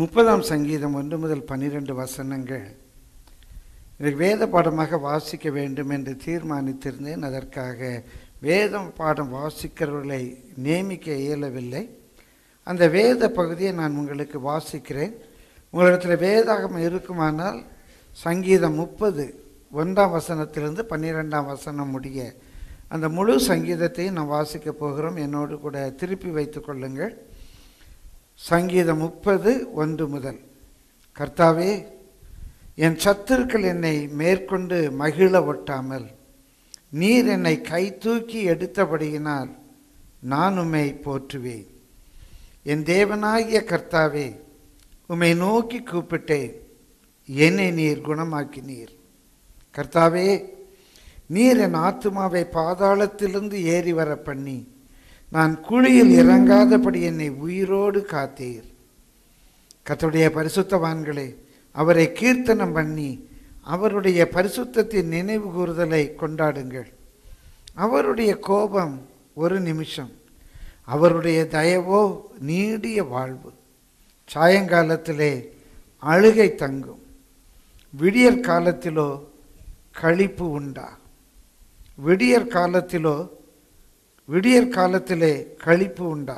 முப்பதாம் சங்கீதம் ஒன்று முதல் பன்னிரெண்டு வசனங்கள் இதை வேத பாடமாக வாசிக்க வேண்டும் என்று தீர்மானித்திருந்தேன் அதற்காக வேதம் பாடம் வாசிக்கிறவர்களை நியமிக்க இயலவில்லை அந்த வேத பகுதியை நான் உங்களுக்கு வாசிக்கிறேன் உங்களிடத்தில் வேதாகம் இருக்குமானால் சங்கீதம் முப்பது ஒன்றாம் வசனத்திலிருந்து பன்னிரெண்டாம் வசனம் முடிய அந்த முழு சங்கீதத்தையும் நான் வாசிக்க போகிறோம் என்னோடு கூட திருப்பி வைத்துக் கொள்ளுங்கள் சங்கீதம் முப்பது ஒன்று முதல் கர்த்தாவே என் சத்துருக்கள் என்னை மேற்கொண்டு மகிழ ஒட்டாமல் நீர் என்னை கை தூக்கி எடுத்தபடியினால் நான் உம்மை போற்றுவேன் என் தேவனாகிய கர்த்தாவே உம்மை நோக்கி கூப்பிட்டேன் என்னை நீர் குணமாக்கினீர் கர்த்தாவே நீர் என் ஆத்துமாவை பாதாளத்திலிருந்து ஏறி வர பண்ணி நான் குழியில் இறங்காதபடி என்னை உயிரோடு காத்தீர் கர்த்தருடைய பரிசுத்தவான்களே அவரை கீர்த்தனம் பண்ணி அவருடைய பரிசுத்தத்தின் நினைவு கூறுதலை கொண்டாடுங்கள் அவருடைய கோபம் ஒரு நிமிஷம் அவருடைய தயவோ நீடிய வாழ்வு சாயங்காலத்திலே அழுகை தங்கும் விடியற் காலத்திலோ களிப்பு உண்டா விடியற் காலத்திலோ விடியற் காலத்திலே களிப்பு உண்டா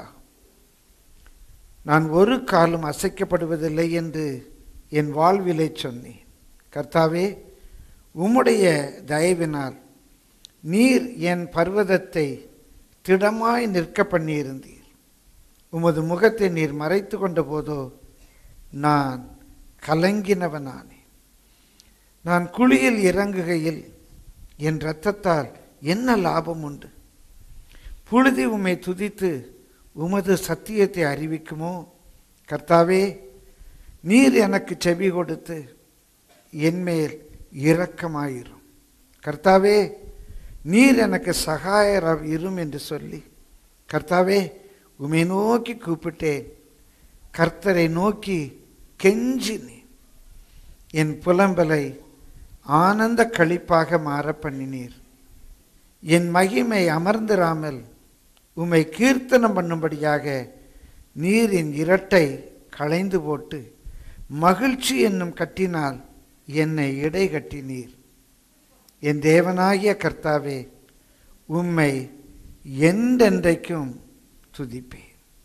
நான் ஒரு காலம் அசைக்கப்படுவதில்லை என்று என் வாழ்விலை சொன்னேன் கர்த்தாவே உம்முடைய தயவினால் நீர் என் பர்வதத்தை திடமாய் நிற்க பண்ணியிருந்தீர் உமது முகத்தை நீர் மறைத்து கொண்ட போதோ நான் கலங்கினவனானேன் நான் குழியில் இறங்குகையில் என் இரத்தத்தால் என்ன லாபம் உண்டு புழுதி உம்மை துதித்து உமது சத்தியத்தை அறிவிக்குமோ கர்த்தாவே நீர் எனக்கு செவி கொடுத்து என்மேல் இரக்கமாயிரும் கர்த்தாவே நீர் எனக்கு சகாயர் இரும் என்று சொல்லி கர்த்தாவே உமை நோக்கி கூப்பிட்டேன் கர்த்தரை நோக்கி கெஞ்சினேன் என் புலம்பலை ஆனந்த களிப்பாக மாற பண்ணினீர் என் மகிமை அமர்ந்திராமல் உம்மை கீர்த்தனம் பண்ணும்படியாக நீர் என் இரட்டை களைந்து போட்டு மகிழ்ச்சி என்னும் கட்டினால் என்னை இடை கட்டினீர் என் தேவனாகிய கர்த்தாவே உம்மை என்றென்றைக்கும் துதிப்பேன்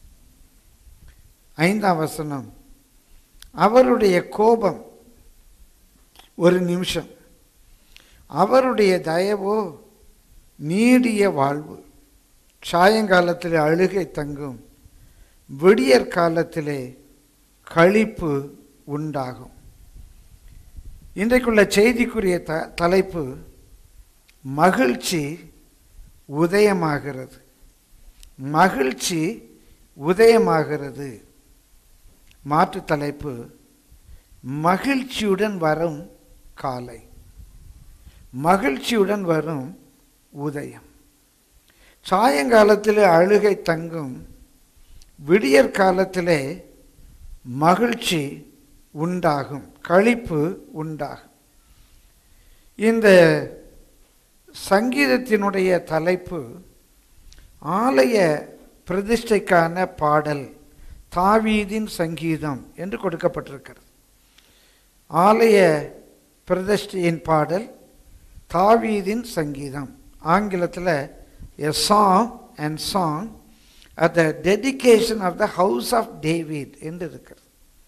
ஐந்தாம் வசனம் அவருடைய கோபம் ஒரு நிமிஷம் அவருடைய தயவோ நீடிய வாழ்வு சாயங்காலத்திலே அழுகை தங்கும் விடியற் காலத்திலே களிப்பு உண்டாகும் இன்றைக்குள்ள செய்திக்குரிய த தலைப்பு மகிழ்ச்சி உதயமாகிறது மகிழ்ச்சி உதயமாகிறது மாற்று தலைப்பு மகிழ்ச்சியுடன் வரும் காலை மகிழ்ச்சியுடன் வரும் உதயம் சாயங்காலத்தில் அழுகை தங்கும் விடியற் காலத்திலே மகிழ்ச்சி உண்டாகும் களிப்பு உண்டாகும் இந்த சங்கீதத்தினுடைய தலைப்பு ஆலய பிரதிஷ்டைக்கான பாடல் தாவீதின் சங்கீதம் என்று கொடுக்கப்பட்டிருக்கிறது ஆலய பிரதிஷ்டையின் பாடல் தாவீதின் சங்கீதம் ஆங்கிலத்தில் a song and song at the dedication of the house of David என்று இருக்கிறது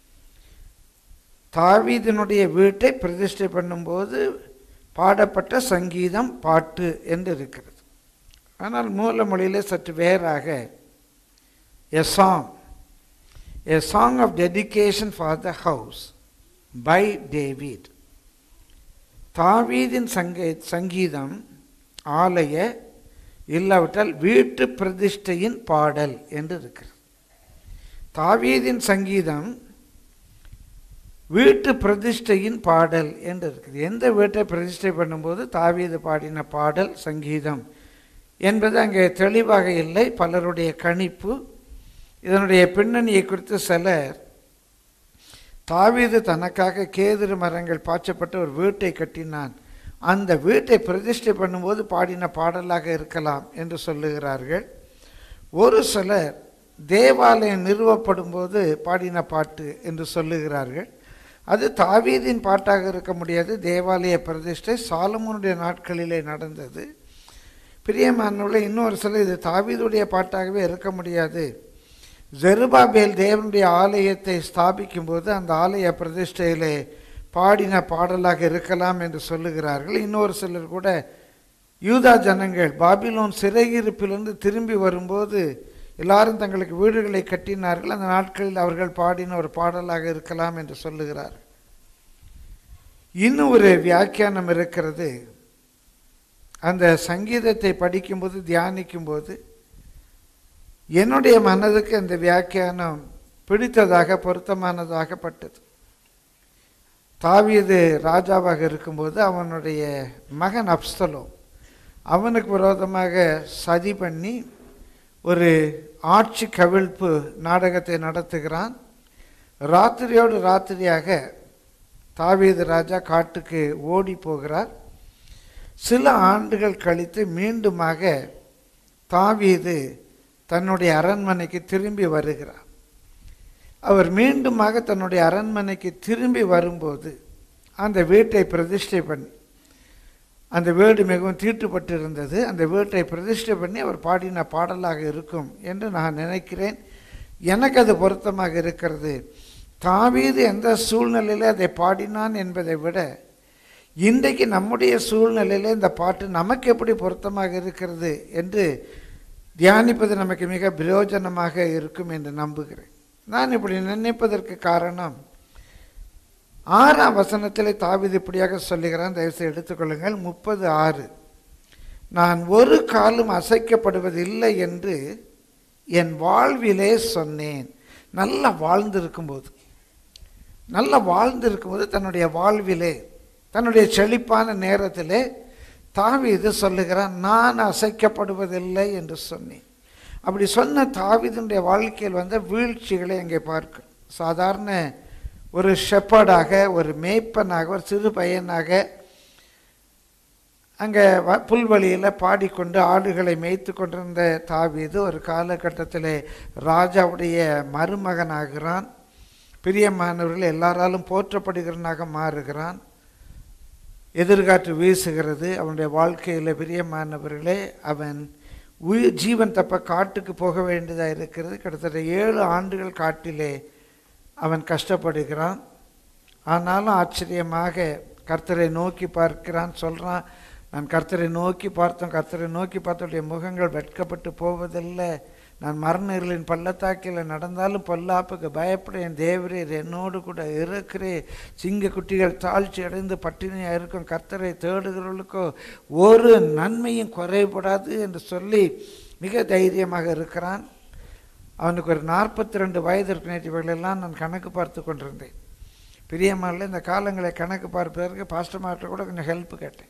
தாவீதினுடைய வீட்டை பிரதிஷ்டை பண்ணும்போது பாடப்பட்ட சங்கீதம் பாட்டு என்று இருக்கிறது ஆனால் மூல மொழியிலே சற்று வேறாக a song a song of dedication for the house by David தாவீதின் சங்க சங்கீதம் ஆலய இல்லாவிட்டால் வீட்டு பிரதிஷ்டையின் பாடல் என்று இருக்கிறது தாவீதின் சங்கீதம் வீட்டு பிரதிஷ்டையின் பாடல் என்று இருக்குது எந்த வீட்டை பிரதிஷ்டை பண்ணும்போது தாவீது பாடின பாடல் சங்கீதம் என்பது அங்கே தெளிவாக இல்லை பலருடைய கணிப்பு இதனுடைய பின்னணியை குறித்து சிலர் தாவீது தனக்காக கேதுரு மரங்கள் பாய்ச்சப்பட்ட ஒரு வீட்டை கட்டினான் அந்த வீட்டை பிரதிஷ்டை பண்ணும்போது பாடின பாடலாக இருக்கலாம் என்று சொல்லுகிறார்கள் ஒரு சிலர் தேவாலயம் நிறுவப்படும் போது பாடின பாட்டு என்று சொல்லுகிறார்கள் அது தாவீதின் பாட்டாக இருக்க முடியாது தேவாலய பிரதிஷ்டை சாலமோனுடைய நாட்களிலே நடந்தது பிரியமானவர்களே இன்னொரு சில இது தாவீதுடைய பாட்டாகவே இருக்க முடியாது ஜெருபாபேல் தேவனுடைய ஆலயத்தை ஸ்தாபிக்கும் போது அந்த ஆலய பிரதிஷ்டையிலே பாடின பாடலாக இருக்கலாம் என்று சொல்லுகிறார்கள் இன்னொரு சிலர் கூட யூதா ஜனங்கள் பாபிலோன் சிறையிருப்பிலிருந்து திரும்பி வரும்போது எல்லாரும் தங்களுக்கு வீடுகளை கட்டினார்கள் அந்த நாட்களில் அவர்கள் பாடின ஒரு பாடலாக இருக்கலாம் என்று சொல்லுகிறார் இன்னும் ஒரு வியாக்கியானம் இருக்கிறது அந்த சங்கீதத்தை படிக்கும்போது தியானிக்கும்போது என்னுடைய மனதுக்கு அந்த வியாக்கியானம் பிடித்ததாக பொருத்தமானதாகப்பட்டது தாவீது ராஜாவாக இருக்கும்போது அவனுடைய மகன் அப்சலோ அவனுக்கு விரோதமாக சதி பண்ணி ஒரு ஆட்சி கவிழ்ப்பு நாடகத்தை நடத்துகிறான் ராத்திரியோடு ராத்திரியாக தாவீது ராஜா காட்டுக்கு ஓடி போகிறார் சில ஆண்டுகள் கழித்து மீண்டுமாக தாவீது தன்னுடைய அரண்மனைக்கு திரும்பி வருகிறார் அவர் மீண்டுமாக தன்னுடைய அரண்மனைக்கு திரும்பி வரும்போது அந்த வீட்டை பிரதிஷ்டை பண்ணி அந்த வீடு மிகவும் தீட்டுப்பட்டிருந்தது அந்த வீட்டை பிரதிஷ்டை பண்ணி அவர் பாடின பாடலாக இருக்கும் என்று நான் நினைக்கிறேன் எனக்கு அது பொருத்தமாக இருக்கிறது தாவீது எந்த சூழ்நிலையில் அதை பாடினான் என்பதை விட இன்றைக்கு நம்முடைய சூழ்நிலையில் இந்த பாட்டு நமக்கு எப்படி பொருத்தமாக இருக்கிறது என்று தியானிப்பது நமக்கு மிக பிரயோஜனமாக இருக்கும் என்று நம்புகிறேன் நான் இப்படி நினைப்பதற்கு காரணம் ஆறாம் வசனத்தில் தாவிது இப்படியாக சொல்லுகிறான் தயவுசெய்து எடுத்துக்கொள்ளுங்கள் முப்பது ஆறு நான் ஒரு காலும் அசைக்கப்படுவதில்லை என்று என் வாழ்விலே சொன்னேன் நல்லா வாழ்ந்திருக்கும்போது நல்லா வாழ்ந்திருக்கும்போது தன்னுடைய வாழ்விலே தன்னுடைய செழிப்பான நேரத்திலே தாவீது சொல்லுகிறான் நான் அசைக்கப்படுவதில்லை என்று சொன்னேன் அப்படி சொன்ன தாவீதுடைய வாழ்க்கையில் வந்த வீழ்ச்சிகளை அங்கே பார்க்க சாதாரண ஒரு ஷெப்பர்டாக ஒரு மேய்ப்பனாக ஒரு சிறு பையனாக அங்கே வ புல்வெளியில் பாடிக்கொண்டு ஆடுகளை மேய்த்து கொண்டிருந்த தாவீது ஒரு காலகட்டத்தில் ராஜாவுடைய மருமகனாகிறான் பிரியமானவர்கள் எல்லாராலும் போற்றப்படுகிறவனாக மாறுகிறான் எதிர்காற்று வீசுகிறது அவனுடைய வாழ்க்கையில் பிரியமானவர்களே அவன் உயிர் ஜீவன் தப்ப காட்டுக்கு போக வேண்டியதாக இருக்கிறது கிட்டத்தட்ட ஏழு ஆண்டுகள் காட்டிலே அவன் கஷ்டப்படுகிறான் ஆனாலும் ஆச்சரியமாக கர்த்தரை நோக்கி பார்க்கிறான் சொல்கிறான் நான் கர்த்தரை நோக்கி பார்த்தோம் கர்த்தரை நோக்கி பார்த்தோடைய முகங்கள் வெட்கப்பட்டு போவதில்லை நான் மரணர்களின் பள்ளத்தாக்கில் நடந்தாலும் பொல்லாப்புக்கு பயப்பட என் தேவரீர் என்னோடு கூட இருக்கிறே சிங்க குட்டிகள் தாழ்ச்சி அடைந்து பட்டினியாக இருக்கும் கர்த்தரை தேடுகிறவர்களுக்கோ ஒரு நன்மையும் குறைபடாது என்று சொல்லி மிக தைரியமாக இருக்கிறான் அவனுக்கு ஒரு நாற்பத்தி ரெண்டு வயது இருக்கிறவர்களெல்லாம் நான் கணக்கு பார்த்து கொண்டிருந்தேன் பிரியமாரில் இந்த காலங்களை கணக்கு பார்ப்பதற்கு பாஸ்டர்மார்கிட்ட கூட கொஞ்சம் ஹெல்ப் கேட்டேன்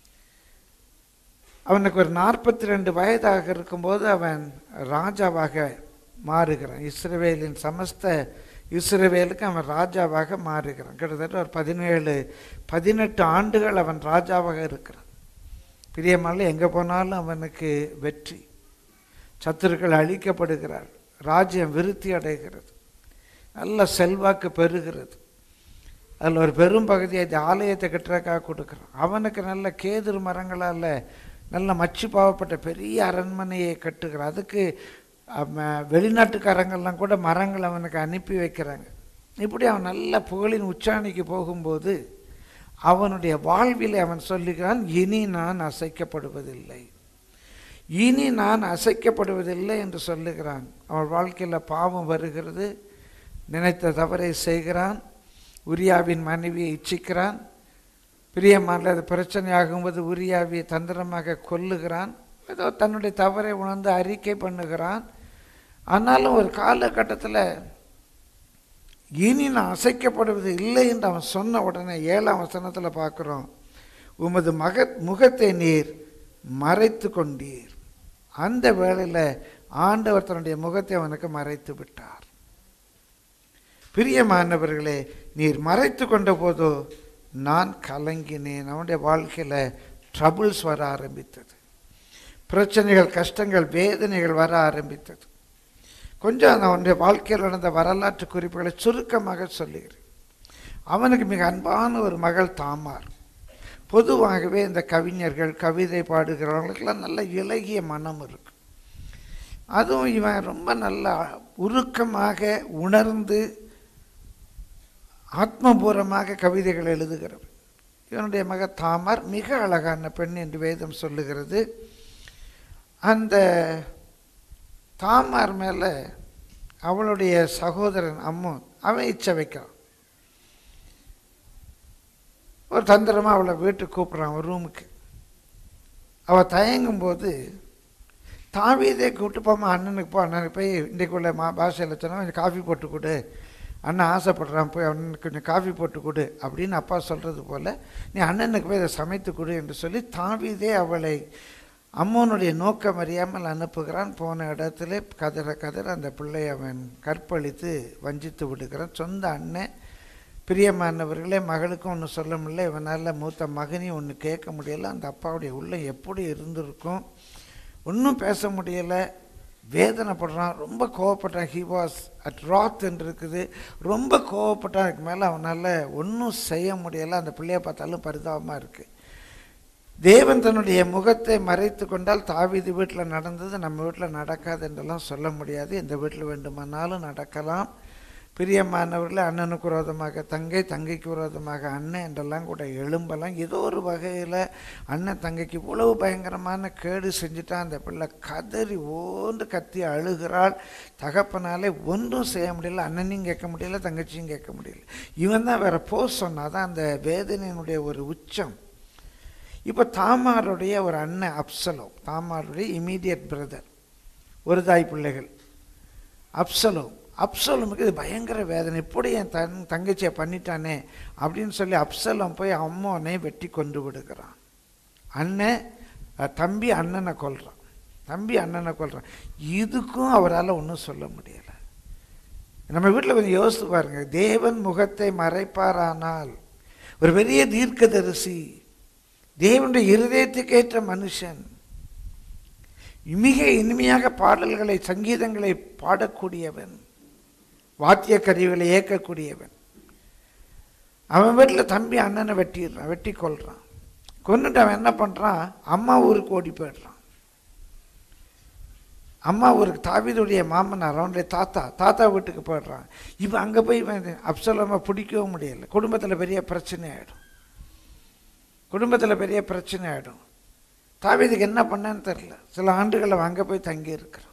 அவனுக்கு ஒரு நாற்பத்தி ரெண்டு வயதாக இருக்கும்போது அவன் ராஜாவாக மாறுகிறான் இஸ்ரவேலின் சமஸ்த இஸ்ரவேலுக்கு அவன் ராஜாவாக மாறுகிறான் கிட்டத்தட்ட ஒரு பதினேழு பதினெட்டு ஆண்டுகள் அவன் ராஜாவாக இருக்கிறான் பிரியமால எங்கே போனாலும் அவனுக்கு வெற்றி சத்துருக்கள் அழிக்கப்படுகிறார் ராஜ்யம் விருத்தி அடைகிறது நல்ல செல்வாக்கு பெறுகிறது அதில் ஒரு பெரும் பகுதியை இந்த ஆலயத்தை கட்டுறக்காக கொடுக்குறான் அவனுக்கு நல்ல கேதுரு மரங்களால் நல்ல மச்சு பாவப்பட்ட பெரிய அரண்மனையை கட்டுகிறான் அதுக்கு வெளிநாட்டுக்காரங்கள்லாம் கூட மரங்கள் அவனுக்கு அனுப்பி வைக்கிறாங்க இப்படி அவன் நல்ல புகழின் உச்சாணிக்கு போகும்போது அவனுடைய வாழ்வில் அவன் சொல்லுகிறான் இனி நான் அசைக்கப்படுவதில்லை இனி நான் அசைக்கப்படுவதில்லை என்று சொல்லுகிறான் அவன் வாழ்க்கையில் பாவம் வருகிறது நினைத்த தவறை செய்கிறான் உரியாவின் மனைவியை இச்சிக்கிறான் பிரியமான அது பிரச்சனையாகும்போது உரியாவியை தந்திரமாக கொல்லுகிறான் ஏதோ தன்னுடைய தவறை உணர்ந்து அறிக்கை பண்ணுகிறான் ஆனாலும் ஒரு காலகட்டத்தில் இனி நான் அசைக்கப்படுவது இல்லை என்று அவன் சொன்ன உடனே ஏழாம் வசனத்தில் பார்க்குறோம் உமது மக முகத்தை நீர் மறைத்து கொண்டீர் அந்த வேளையில் ஆண்டவர் தன்னுடைய முகத்தை அவனுக்கு மறைத்து விட்டார் பிரியமானவர்களே நீர் மறைத்து கொண்ட போதோ நான் கலங்கினேன் அவனுடைய வாழ்க்கையில் ட்ரபுள்ஸ் வர ஆரம்பித்தது பிரச்சனைகள் கஷ்டங்கள் வேதனைகள் வர ஆரம்பித்தது கொஞ்சம் அந்த அவனுடைய வாழ்க்கையில் நடந்த வரலாற்று குறிப்புகளை சுருக்கமாக சொல்லுகிறேன் அவனுக்கு மிக அன்பான ஒரு மகள் தாமார் பொதுவாகவே இந்த கவிஞர்கள் கவிதை பாடுகிறவங்களுக்கெல்லாம் நல்ல இலகிய மனம் இருக்கு அதுவும் இவன் ரொம்ப நல்லா உருக்கமாக உணர்ந்து ஆத்மபூர்வமாக கவிதைகள் எழுதுகிறவன் இவனுடைய மக தாமர் மிக அழகான பெண் என்று வேதம் சொல்லுகிறது அந்த தாமார் மேலே அவளுடைய சகோதரன் அம்மு அவன் இச்சை வைக்கிறான் ஒரு தந்திரமாக அவளை வீட்டுக்கு கூப்பிட்றான் ஒரு ரூமுக்கு அவள் தயங்கும் போது தாவீதே கூப்பிட்டு போமா அண்ணனுக்கு போ அண்ணனுக்கு போய் இன்றைக்குள்ள மா பாஷையில் சொன்னால் கொஞ்சம் காஃபி போட்டு கொடு அண்ணன் ஆசைப்படுறான் போய் அவனுக்கு கொஞ்சம் காஃபி போட்டு கொடு அப்படின்னு அப்பா சொல்கிறது போல் நீ அண்ணனுக்கு போய் இதை சமைத்து கொடு என்று சொல்லி தாவீதே அவளை அம்மனுடைய நோக்கம் அறியாமல் அனுப்புகிறான் போன இடத்துல கதற கதற அந்த பிள்ளை அவன் கற்பழித்து வஞ்சித்து விடுகிறான் சொந்த அண்ணன் பிரியமானவர்களே மகளுக்கும் ஒன்று சொல்ல முடியல இவனால் மூத்த மகனையும் ஒன்று கேட்க முடியல அந்த அப்பாவுடைய உள்ளம் எப்படி இருந்திருக்கும் ஒன்றும் பேச முடியலை வேதனைப்படுறான் ரொம்ப கோவப்பட்டான் ஹி வாஸ் அட் ராத் என்று இருக்குது ரொம்ப கோவப்பட்டான் அதுக்கு மேலே அவனால் ஒன்றும் செய்ய முடியலை அந்த பிள்ளைய பார்த்தாலும் பரிதாபமாக இருக்குது தேவன் தன்னுடைய முகத்தை மறைத்து கொண்டால் தாவீது வீட்டில் நடந்தது நம்ம வீட்டில் நடக்காது என்றெல்லாம் சொல்ல முடியாது எந்த வீட்டில் வேண்டுமானாலும் நடக்கலாம் பிரியமானவர்களே அண்ணனுக்கு விரோதமாக தங்கை தங்கைக்கு விரோதமாக அண்ணன் என்றெல்லாம் கூட எழும்பலாம் ஏதோ ஒரு வகையில் அண்ணன் தங்கைக்கு இவ்வளவு பயங்கரமான கேடு செஞ்சுட்டா அந்த பிள்ளை கதறி ஓன்று கத்தி அழுகிறாள் தகப்பனாலே ஒன்றும் செய்ய முடியல அண்ணனையும் கேட்க முடியல தங்கச்சியும் கேட்க முடியல இவன் தான் வேற போஸ் சொன்னாதான் அந்த வேதனையினுடைய ஒரு உச்சம் இப்போ தாமாருடைய ஒரு அண்ணன் அப்சலோ தாமாருடைய இமீடியட் பிரதர் ஒரு தாய் பிள்ளைகள் அப்சலோ அப்சலமுக்கு இது பயங்கர வேதனை இப்படி என் தன் தங்கச்சியை பண்ணிட்டானே அப்படின்னு சொல்லி அப்சலம் போய் அம்மோனை வெட்டி கொண்டு விடுகிறான் அண்ணன் அஹ், தம்பி அண்ணனை கொல்றான் தம்பி அண்ணனை கொல்றான் இதுக்கும் அவரால் ஒன்றும் சொல்ல முடியலை நம்ம வீட்டில் கொஞ்சம் யோசித்து பாருங்க தேவன் முகத்தை மறைப்பாரானால் ஒரு பெரிய தீர்க்கதரிசி தேவனுடைய இருதயத்துக்கேற்ற மனுஷன் மிக இனிமையாக பாடல்களை சங்கீதங்களை பாடக்கூடியவன் வாத்திய கருவிகளை இயக்கக்கூடியவன் அவன் வீட்டில் தம்பி அண்ணனை வெட்டிடுறான் வெட்டி கொள்றான் கொன்னுட்டு அவன் என்ன பண்ணுறான் அம்மா ஊருக்கு ஓடி போயிடுறான் அம்மா ஊருக்கு தாவீதுடைய மாமனார் அவனுடைய தாத்தா தாத்தா வீட்டுக்கு போயிடுறான் இவன் அங்கே போய் இவன் அப்சலமாக பிடிக்கவும் முடியலை குடும்பத்தில் பெரிய பிரச்சனை ஆகிடும் குடும்பத்தில் பெரிய பிரச்சனை ஆகிடும் தாவீதுக்கு என்ன பண்ணான்னு தெரில சில ஆண்டுகள் அவன் அங்கே போய் தங்கி இருக்கிறான்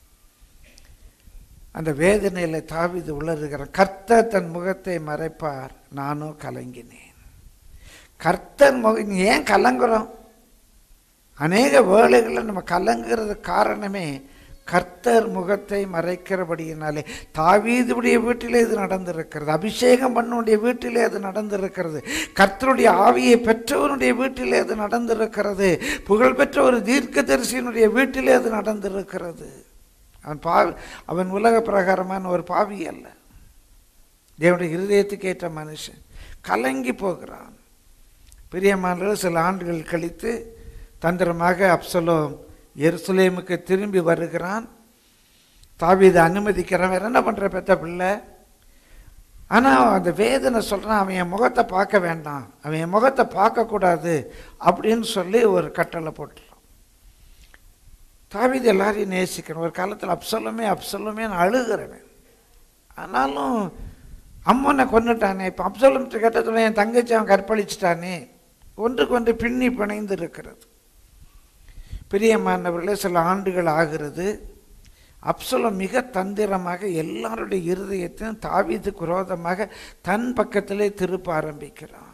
அந்த வேதனையில் தாவீது உளறுகிறான் கர்த்தர் தன் முகத்தை மறைப்பார் நானும் கலங்கினேன் கர்த்தர் முக ஏன் கலங்குறோம் அநேக வேளைகளில் நம்ம கலங்குறது காரணமே கர்த்தர் முகத்தை மறைக்கிறபடியினாலே தாவீதுடைய வீட்டிலே இது நடந்திருக்கிறது அபிஷேகம் பண்ணுடைய வீட்டிலே அது நடந்திருக்கிறது கர்த்தருடைய ஆவியை பெற்றவனுடைய வீட்டிலே அது நடந்திருக்கிறது புகழ்பெற்ற ஒரு தீர்க்கதரிசியினுடைய வீட்டிலே அது நடந்திருக்கிறது அவன் பாவி அவன் உலக பிரகாரமான ஒரு பாவி அல்ல தேவனுடைய இருதயத்துக்கு ஏற்ற மனுஷன் கலங்கி போகிறான் பிரியமானவர் சில ஆண்டுகள் கழித்து தந்திரமாக அப்சலோம் எருசலேமுக்கு திரும்பி வருகிறான் தாவீதை அனுமதிக்கிறான் வேற என்ன பண்ணுற பெத்த பிள்ளை ஆனால் அந்த வேதனை சொல்கிறான் அவன் என் முகத்தை பார்க்க வேண்டாம் அவன் என் முகத்தை பார்க்கக்கூடாது அப்படின்னு சொல்லி ஒரு கட்டளை போட்டுறான் தாவீது எல்லாரையும் நேசிக்கணும் ஒரு காலத்தில் அப்சலமே அப்சலமே நான் அழுகிறவன் ஆனாலும் அம்மனை கொண்டுட்டானே இப்போ அப்சலம் கேட்டதில் என் தங்கச்சி அவன் கற்பழிச்சிட்டானே ஒன்றுக்கு ஒன்று பின்னி பிணைந்து இருக்கிறது பிரியமானவர்களே சில ஆண்டுகள் ஆகிறது அப்சலம் மிக தந்திரமாக எல்லாருடைய இருதயத்தையும் தாவீதுக்கு விரோதமாக தன் பக்கத்திலே திருப்ப ஆரம்பிக்கிறான்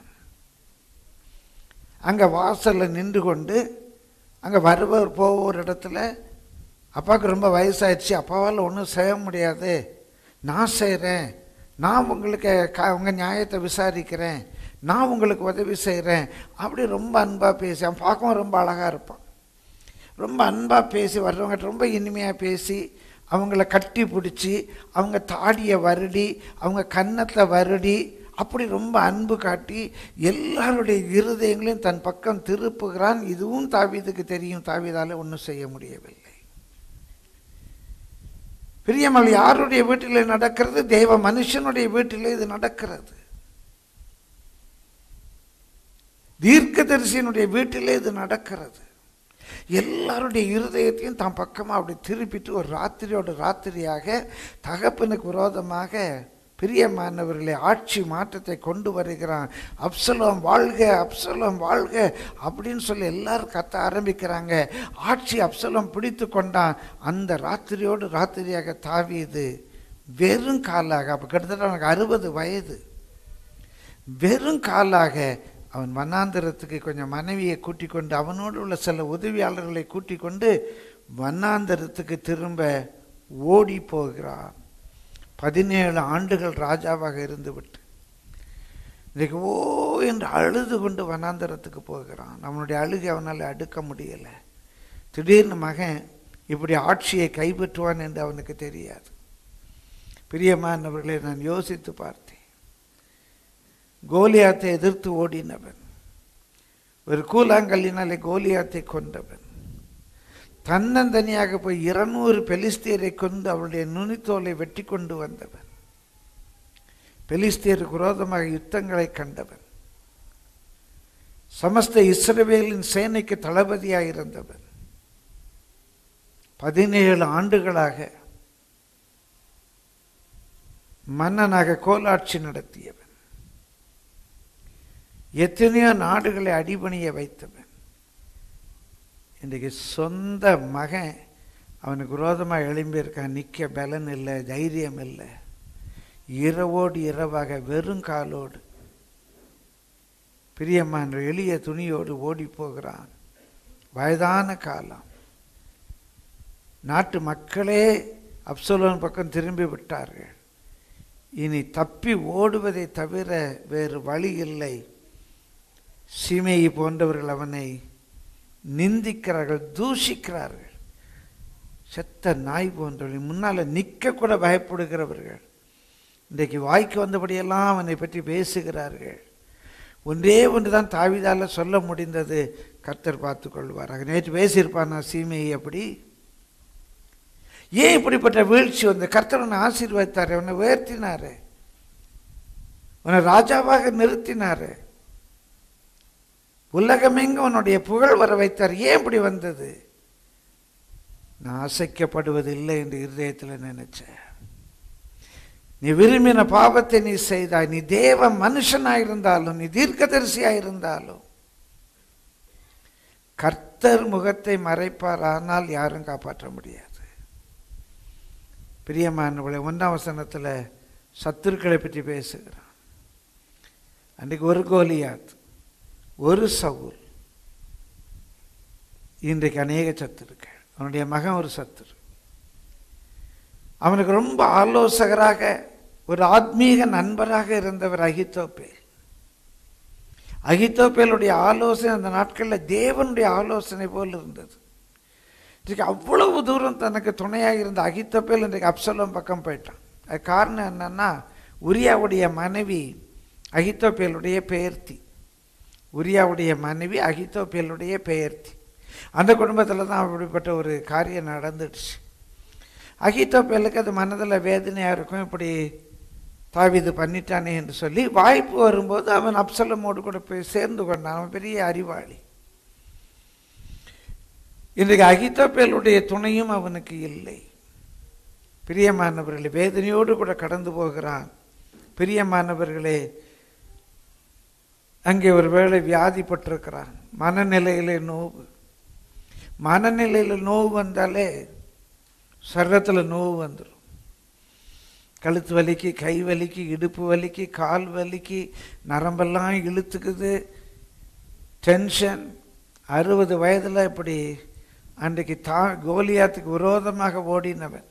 அங்கே வாசலில் நின்று கொண்டு அங்கே வருவர் போவோர் இடத்துல அப்பாவுக்கு ரொம்ப வயசாயிடுச்சு அப்பாவால் ஒன்றும் செய்ய முடியாது நான் செய்கிறேன் நான் உங்களுக்கு க உங்கள் நியாயத்தை விசாரிக்கிறேன் நான் உங்களுக்கு உதவி செய்கிறேன் அப்படி ரொம்ப அன்பாக பேசி அவன் பார்க்கவும் ரொம்ப அழகாக இருப்பான் ரொம்ப அன்பாக பேசி வர்றவங்ககிட்ட ரொம்ப இனிமையாக பேசி அவங்கள கட்டி பிடிச்சி அவங்க தாடியை வருடி அவங்க கன்னத்தை வருடி அப்படி ரொம்ப அன்பு காட்டி எல்லாருடைய இருதயங்களையும் தன் பக்கம் திருப்புகிறான் இதுவும் தாவீதுக்கு தெரியும் தாவீதால ஒன்றும் செய்ய முடியவில்லை பிரியமல் யாருடைய வீட்டிலே நடக்கிறது தெய்வ மனுஷனுடைய வீட்டிலே இது நடக்கிறது தீர்க்கதரிசியினுடைய வீட்டிலே இது நடக்கிறது எல்லாருடைய இருதயத்தையும் தான் பக்கமாக அப்படி திருப்பிட்டு ஒரு ராத்திரியோட ராத்திரியாக தகப்பனுக்கு விரோதமாக பிரியமானவர்களே ஆட்சி மாற்றத்தை கொண்டு வருகிறான் அப்சலோம் வாழ்க அப்சலோம் வாழ்க அப்படின்னு சொல்லி எல்லாரும் கத்த ஆரம்பிக்கிறாங்க ஆட்சி அப்சலோம் பிடித்து கொண்டான் அந்த ராத்திரியோடு ராத்திரியாக தாவியது வெறும் காலாக அப்போ கிட்டத்தட்ட அவனுக்கு அறுபது வயது வெறும் காலாக அவன் வண்ணாந்திரத்துக்கு கொஞ்சம் மனைவியை கூட்டிக் கொண்டு அவனோடு உள்ள சில உதவியாளர்களை கூட்டிக் கொண்டு வண்ணாந்திரத்துக்கு திரும்ப ஓடி போகிறான் பதினேழு ஆண்டுகள் ராஜாவாக இருந்துவிட்டு இன்றைக்கு ஓ என்று அழுது கொண்டு வனாந்தரத்துக்கு போகிறான் அவனுடைய அழுகை அவனால் அடுக்க முடியலை திடீர்னு மகன் இப்படி ஆட்சியை கைப்பற்றுவான் என்று அவனுக்கு தெரியாது பிரியமானவர்களை நான் யோசித்து பார்த்தேன் கோலியாத்தை எதிர்த்து ஓடினவன் ஒரு கூழாங்கல்லினாலே கோலியாத்தை கொண்டவன் தன்னந்தனியாக போய் இருநூறு பெலிஸ்தியரை கொண்டு அவருடைய நுனித்தோலை வெட்டி கொண்டு வந்தவன் பெலிஸ்தியருக்கு விரோதமாக யுத்தங்களை கண்டவன் சமஸ்த இஸ்ரவேலின் சேனைக்கு தளபதியாக இருந்தவன் பதினேழு ஆண்டுகளாக மன்னனாக கோலாட்சி நடத்தியவன் எத்தனையோ நாடுகளை அடிபணிய வைத்தவன் இன்றைக்கு சொந்த மகன் அவனுக்கு விரோதமாக எழும்பியிருக்கான் நிற்க பலன் இல்லை தைரியம் இல்லை இரவோடு இரவாக வெறும் காலோடு பிரியமான எளிய துணியோடு ஓடி போகிறான் வயதான காலம் நாட்டு மக்களே அப்சலோன் பக்கம் திரும்பி விட்டார்கள் இனி தப்பி ஓடுவதை தவிர வேறு வழி இல்லை சீமையை போன்றவர்கள் அவனை நிந்திக்கிறார்கள் தூஷிக்கிறார்கள் செத்த நாய் போன்றவர்கள் முன்னால் நிற்க கூட பயப்படுகிறவர்கள் இன்றைக்கு வாய்க்கு வந்தபடியெல்லாம் அவனை பற்றி பேசுகிறார்கள் ஒன்றே ஒன்று தான் தாவிதால சொல்ல முடிந்தது கர்த்தர் பார்த்து கொள்வாராக நேற்று பேசியிருப்பான் நான் சீமையை அப்படி ஏன் இப்படிப்பட்ட வீழ்ச்சி வந்து கர்த்தர் உன்னை ஆசீர்வதித்தார் உன்னை உயர்த்தினாரு உன்னை ராஜாவாக நிறுத்தினாரு உலகமெங்க உன்னுடைய புகழ் வர வைத்தார் ஏன் இப்படி வந்தது நான் அசைக்கப்படுவதில்லை என்று இருதயத்தில் நினைச்சேன் நீ விரும்பின பாவத்தை நீ செய்தாய் நீ தேவ மனுஷனாயிருந்தாலும் நீ தீர்க்கதரிசியாயிருந்தாலும் கர்த்தர் முகத்தை மறைப்பார் ஆனால் யாரும் காப்பாற்ற முடியாது பிரியமானவளை ஒன்றாம் வசனத்தில் சத்துருக்களை பற்றி பேசுகிறான் அன்றைக்கு ஒரு கோலியாத் ஒரு சவுல் இன்றைக்கு அநேக சத்துருக்கள் அவனுடைய மகன் ஒரு சத்துரு அவனுக்கு ரொம்ப ஆலோசகராக ஒரு ஆத்மீக நண்பராக இருந்தவர் அகித்தோப்பேல் அகித்தோப்பேலுடைய ஆலோசனை அந்த நாட்களில் தேவனுடைய ஆலோசனை போல் இருந்தது இன்றைக்கு அவ்வளவு தூரம் தனக்கு துணையாக இருந்த அகித்தோப்பேல் இன்றைக்கு அப்சலோம் பக்கம் போயிட்டான் அது காரணம் என்னன்னா உரியாவுடைய மனைவி அகித்தோப்பேலுடைய பெயர்த்தி உரியாவுடைய மனைவி அகித்தோப்பேலுடைய பெயர்த்தி அந்த குடும்பத்தில் தான் அப்படிப்பட்ட ஒரு காரியம் நடந்துடுச்சு அகித்தோப்பேலுக்கு அது மனதில் வேதனையாக இருக்கும் இப்படி தாவிது பண்ணிட்டானே என்று சொல்லி வாய்ப்பு வரும்போது அவன் அப்சலமோடு கூட போய் சேர்ந்து கொண்டான் அவன் பெரிய அறிவாளி இன்றைக்கு அகித்தோப்பேலுடைய துணையும் அவனுக்கு இல்லை பிரியமானவர்களே வேதனையோடு கூட கடந்து போகிறான் பிரியமானவர்களே அங்கே ஒரு வேளை வியாதிப்பட்டிருக்கிறான் மனநிலையிலே நோவு மனநிலையில் நோவு வந்தாலே சரீரத்தில் நோவு வந்துடும் கழுத்து வலிக்கு கை வலிக்கு இடுப்பு வலிக்கு கால் வலிக்கு நரம்பெல்லாம் இழுத்துக்குது டென்ஷன் அறுபது வயதில் இப்படி அன்றைக்கு தா கோலியாத்துக்கு விரோதமாக ஓடினவன்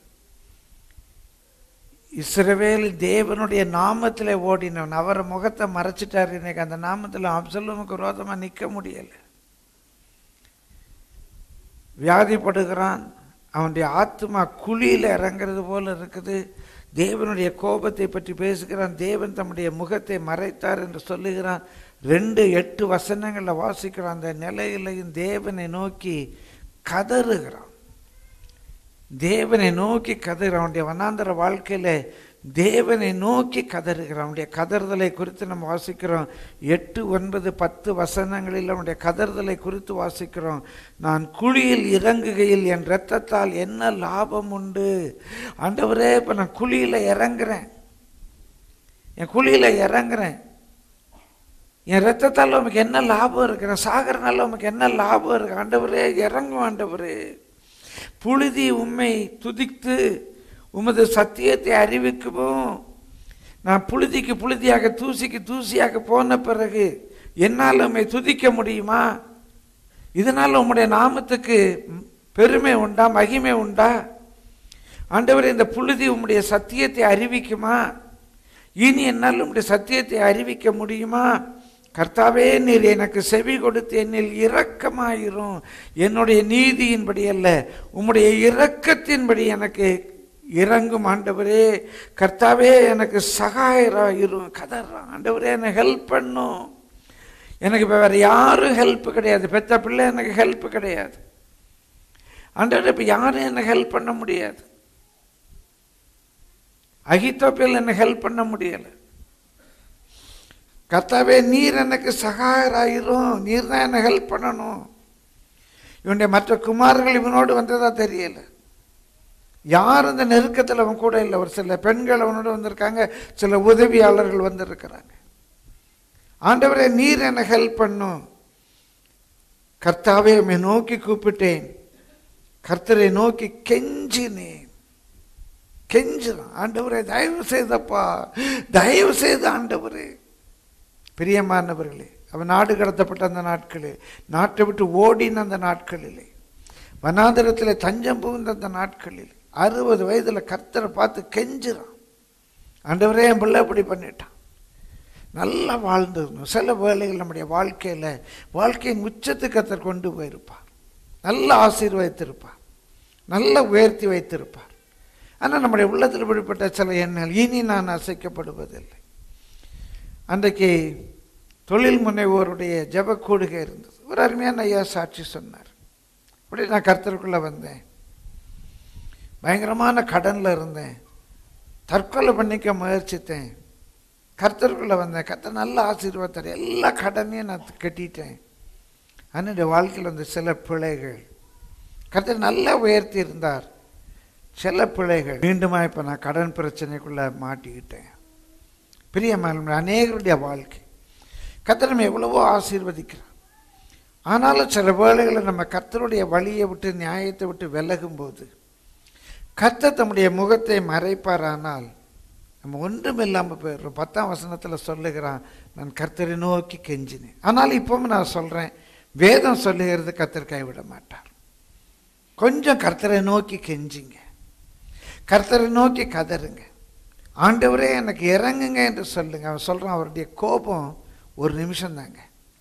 இஸ்ரவேல் தேவனுடைய நாமத்தில் ஓடினவன் அவரை முகத்தை மறைச்சிட்டார் இன்னைக்கு அந்த நாமத்தில் அப்சலோமுக்கு விரோதமாக நிற்க முடியலை வியாதிப்படுகிறான் அவனுடைய ஆத்மா குழியில் இறங்குறது போல இருக்குது தேவனுடைய கோபத்தை பற்றி பேசுகிறான் தேவன் தம்முடைய முகத்தை மறைத்தார் என்று சொல்லுகிறான் ரெண்டு எட்டு வசனங்களில் வாசிக்கிறான் அந்த நிலையிலையும் தேவனை நோக்கி கதறுகிறான் தேவனை நோக்கி கதறு அவனுடைய வனாந்தர வாழ்க்கையில் தேவனை நோக்கி கதறுகிறான் அவனுடைய கதறுதலை குறித்து நம்ம வாசிக்கிறோம் எட்டு ஒன்பது பத்து வசனங்களில் அவனுடைய கதறுதலை குறித்து வாசிக்கிறோம் நான் குழியில் இறங்குகையில் என் இரத்தத்தால் என்ன லாபம் உண்டு ஆண்டவரே இப்போ நான் குழியில் இறங்குறேன் என் குழியில் இறங்குறேன் என் ரத்தத்தால் உமக்கு என்ன லாபம் இருக்கு நான் சாகரனால உமக்கு என்ன லாபம் இருக்கு ஆண்டவரே இறங்கும் ஆண்டவரே புழுதி உம்மை துதித்து உமது சத்தியத்தை அறிவிக்குமோ நான் புழுதிக்கு புழுதியாக தூசிக்கு தூசியாக போன பிறகு என்னால் உம்மை துதிக்க முடியுமா இதனால் உம்முடைய நாமத்துக்கு பெருமை உண்டா மகிமை உண்டா ஆண்டவரே இந்த புழுதி உம்முடைய சத்தியத்தை அறிவிக்குமா இனி என்னால் உம்முடைய சத்தியத்தை அறிவிக்க முடியுமா கர்த்தாவே நீர் எனக்கு செவி கொடுத்து என்னில் இரக்கமாயிரும் என்னுடைய நீதியின்படி அல்ல உம்முடைய இரக்கத்தின்படி எனக்கு இறங்கும் ஆண்டவரே கர்த்தாவே எனக்கு சகாயராயிரும் கதறான் ஆண்டவரே எனக்கு ஹெல்ப் பண்ணும் எனக்கு இப்போ வேறு யாரும் ஹெல்ப் கிடையாது பெத்த பிள்ளை எனக்கு ஹெல்ப் கிடையாது ஆண்டவரே இப்போ யாரும் எனக்கு ஹெல்ப் பண்ண முடியாது அகித்தோப்பில் எனக்கு ஹெல்ப் பண்ண முடியலை கர்த்தாவே நீர் எனக்கு சகாயராயிரும் நீர் தான் என்னை ஹெல்ப் பண்ணணும் இவனுடைய மற்ற குமார்கள் இவனோடு வந்ததா தெரியல யார் இந்த நெருக்கத்தில் அவன் கூட இல்லை ஒரு சில பெண்கள் அவனோடு வந்திருக்காங்க சில உதவியாளர்கள் வந்திருக்கிறாங்க ஆண்டவரே நீர் என்னை ஹெல்ப் பண்ணும் கர்த்தாவே உம்மை நோக்கி கூப்பிட்டேன் கர்த்தரை நோக்கி கெஞ்சினேன் கெஞ்சுறான் ஆண்டவரே தயவு செய்தப்பா தயவு செய்த ஆண்டவரே பிரியமானவர்களே அவன் நாடு கடத்தப்பட்ட அந்த நாட்களே நாட்டை விட்டு ஓடின அந்த நாட்களிலே வனாந்தரத்தில் தஞ்சம் புகுந்த அந்த நாட்களில் அறுபது வயதில் கர்த்தரை பார்த்து கெஞ்சுறான் ஆண்டவரே என் பிள்ளை இப்படி பண்ணிட்டான் நல்லா வாழ்ந்துருந்தோம் சில வேலைகள் நம்முடைய வாழ்க்கையில் வாழ்க்கையின் உச்சத்துக்கு கர்த்தர் கொண்டு போயிருப்பார் நல்ல ஆசீர்வதித்திருப்பார் நல்ல உயர்த்தி வைத்திருப்பார் ஆனால் நம்முடைய உள்ளத்தில் விடுபட்ட சில எண்ணங்கள் இனி நான் அசைக்கப்படுவதில்லை அன்றைக்கு தொழில் முனைவோருடைய ஜப கூடுகை இருந்தது ஒரு அருமையான ஐயா சாட்சி சொன்னார் அப்படி நான் கர்த்தருக்குள்ளே வந்தேன் பயங்கரமான கடனில் இருந்தேன் தற்கொலை பண்ணிக்க முயற்சித்தேன் கர்த்தருக்குள்ளே வந்தேன் கர்த்தர் நல்ல ஆசீர்வாதத்தார் எல்லா கடனையும் நான் கட்டிட்டேன் என்னுடைய வாழ்க்கையில் வந்த சில பிழைகள் கர்த்தர் நல்லா உயர்த்தி இருந்தார் சில பிழைகள் மீண்டுமா இப்போ நான் கடன் பிரச்சனைக்குள்ளே மாட்டிக்கிட்டேன் பிரியமான அநேகருடைய வாழ்க்கை கர்த்தர் நம்ம எவ்வளவோ ஆசீர்வதிக்கிறார் ஆனாலும் சில வேளைகளில் நம்ம கர்த்தருடைய வழியை விட்டு நியாயத்தை விட்டு விலகும்போது கர்த்தர் தம்முடைய முகத்தை மறைப்பாரானால் நம்ம ஒன்றும் இல்லாமல் போயிடுறோம் பத்தாம் வசனத்தில் சொல்லுகிறான் நான் கர்த்தரை நோக்கி கெஞ்சினேன் ஆனால் இப்பவும் நான் சொல்கிறேன் வேதம் சொல்லுகிறது கர்த்தர் கைவிட மாட்டார் கொஞ்சம் கர்த்தரை நோக்கி கெஞ்சிங்க கர்த்தரை நோக்கி கதறுங்க ஆண்டவரே எனக்கு இறங்குங்க என்று சொல்லுங்க அவன் சொல்கிறான் அவருடைய கோபம் ஒரு நிமிஷம் தாங்க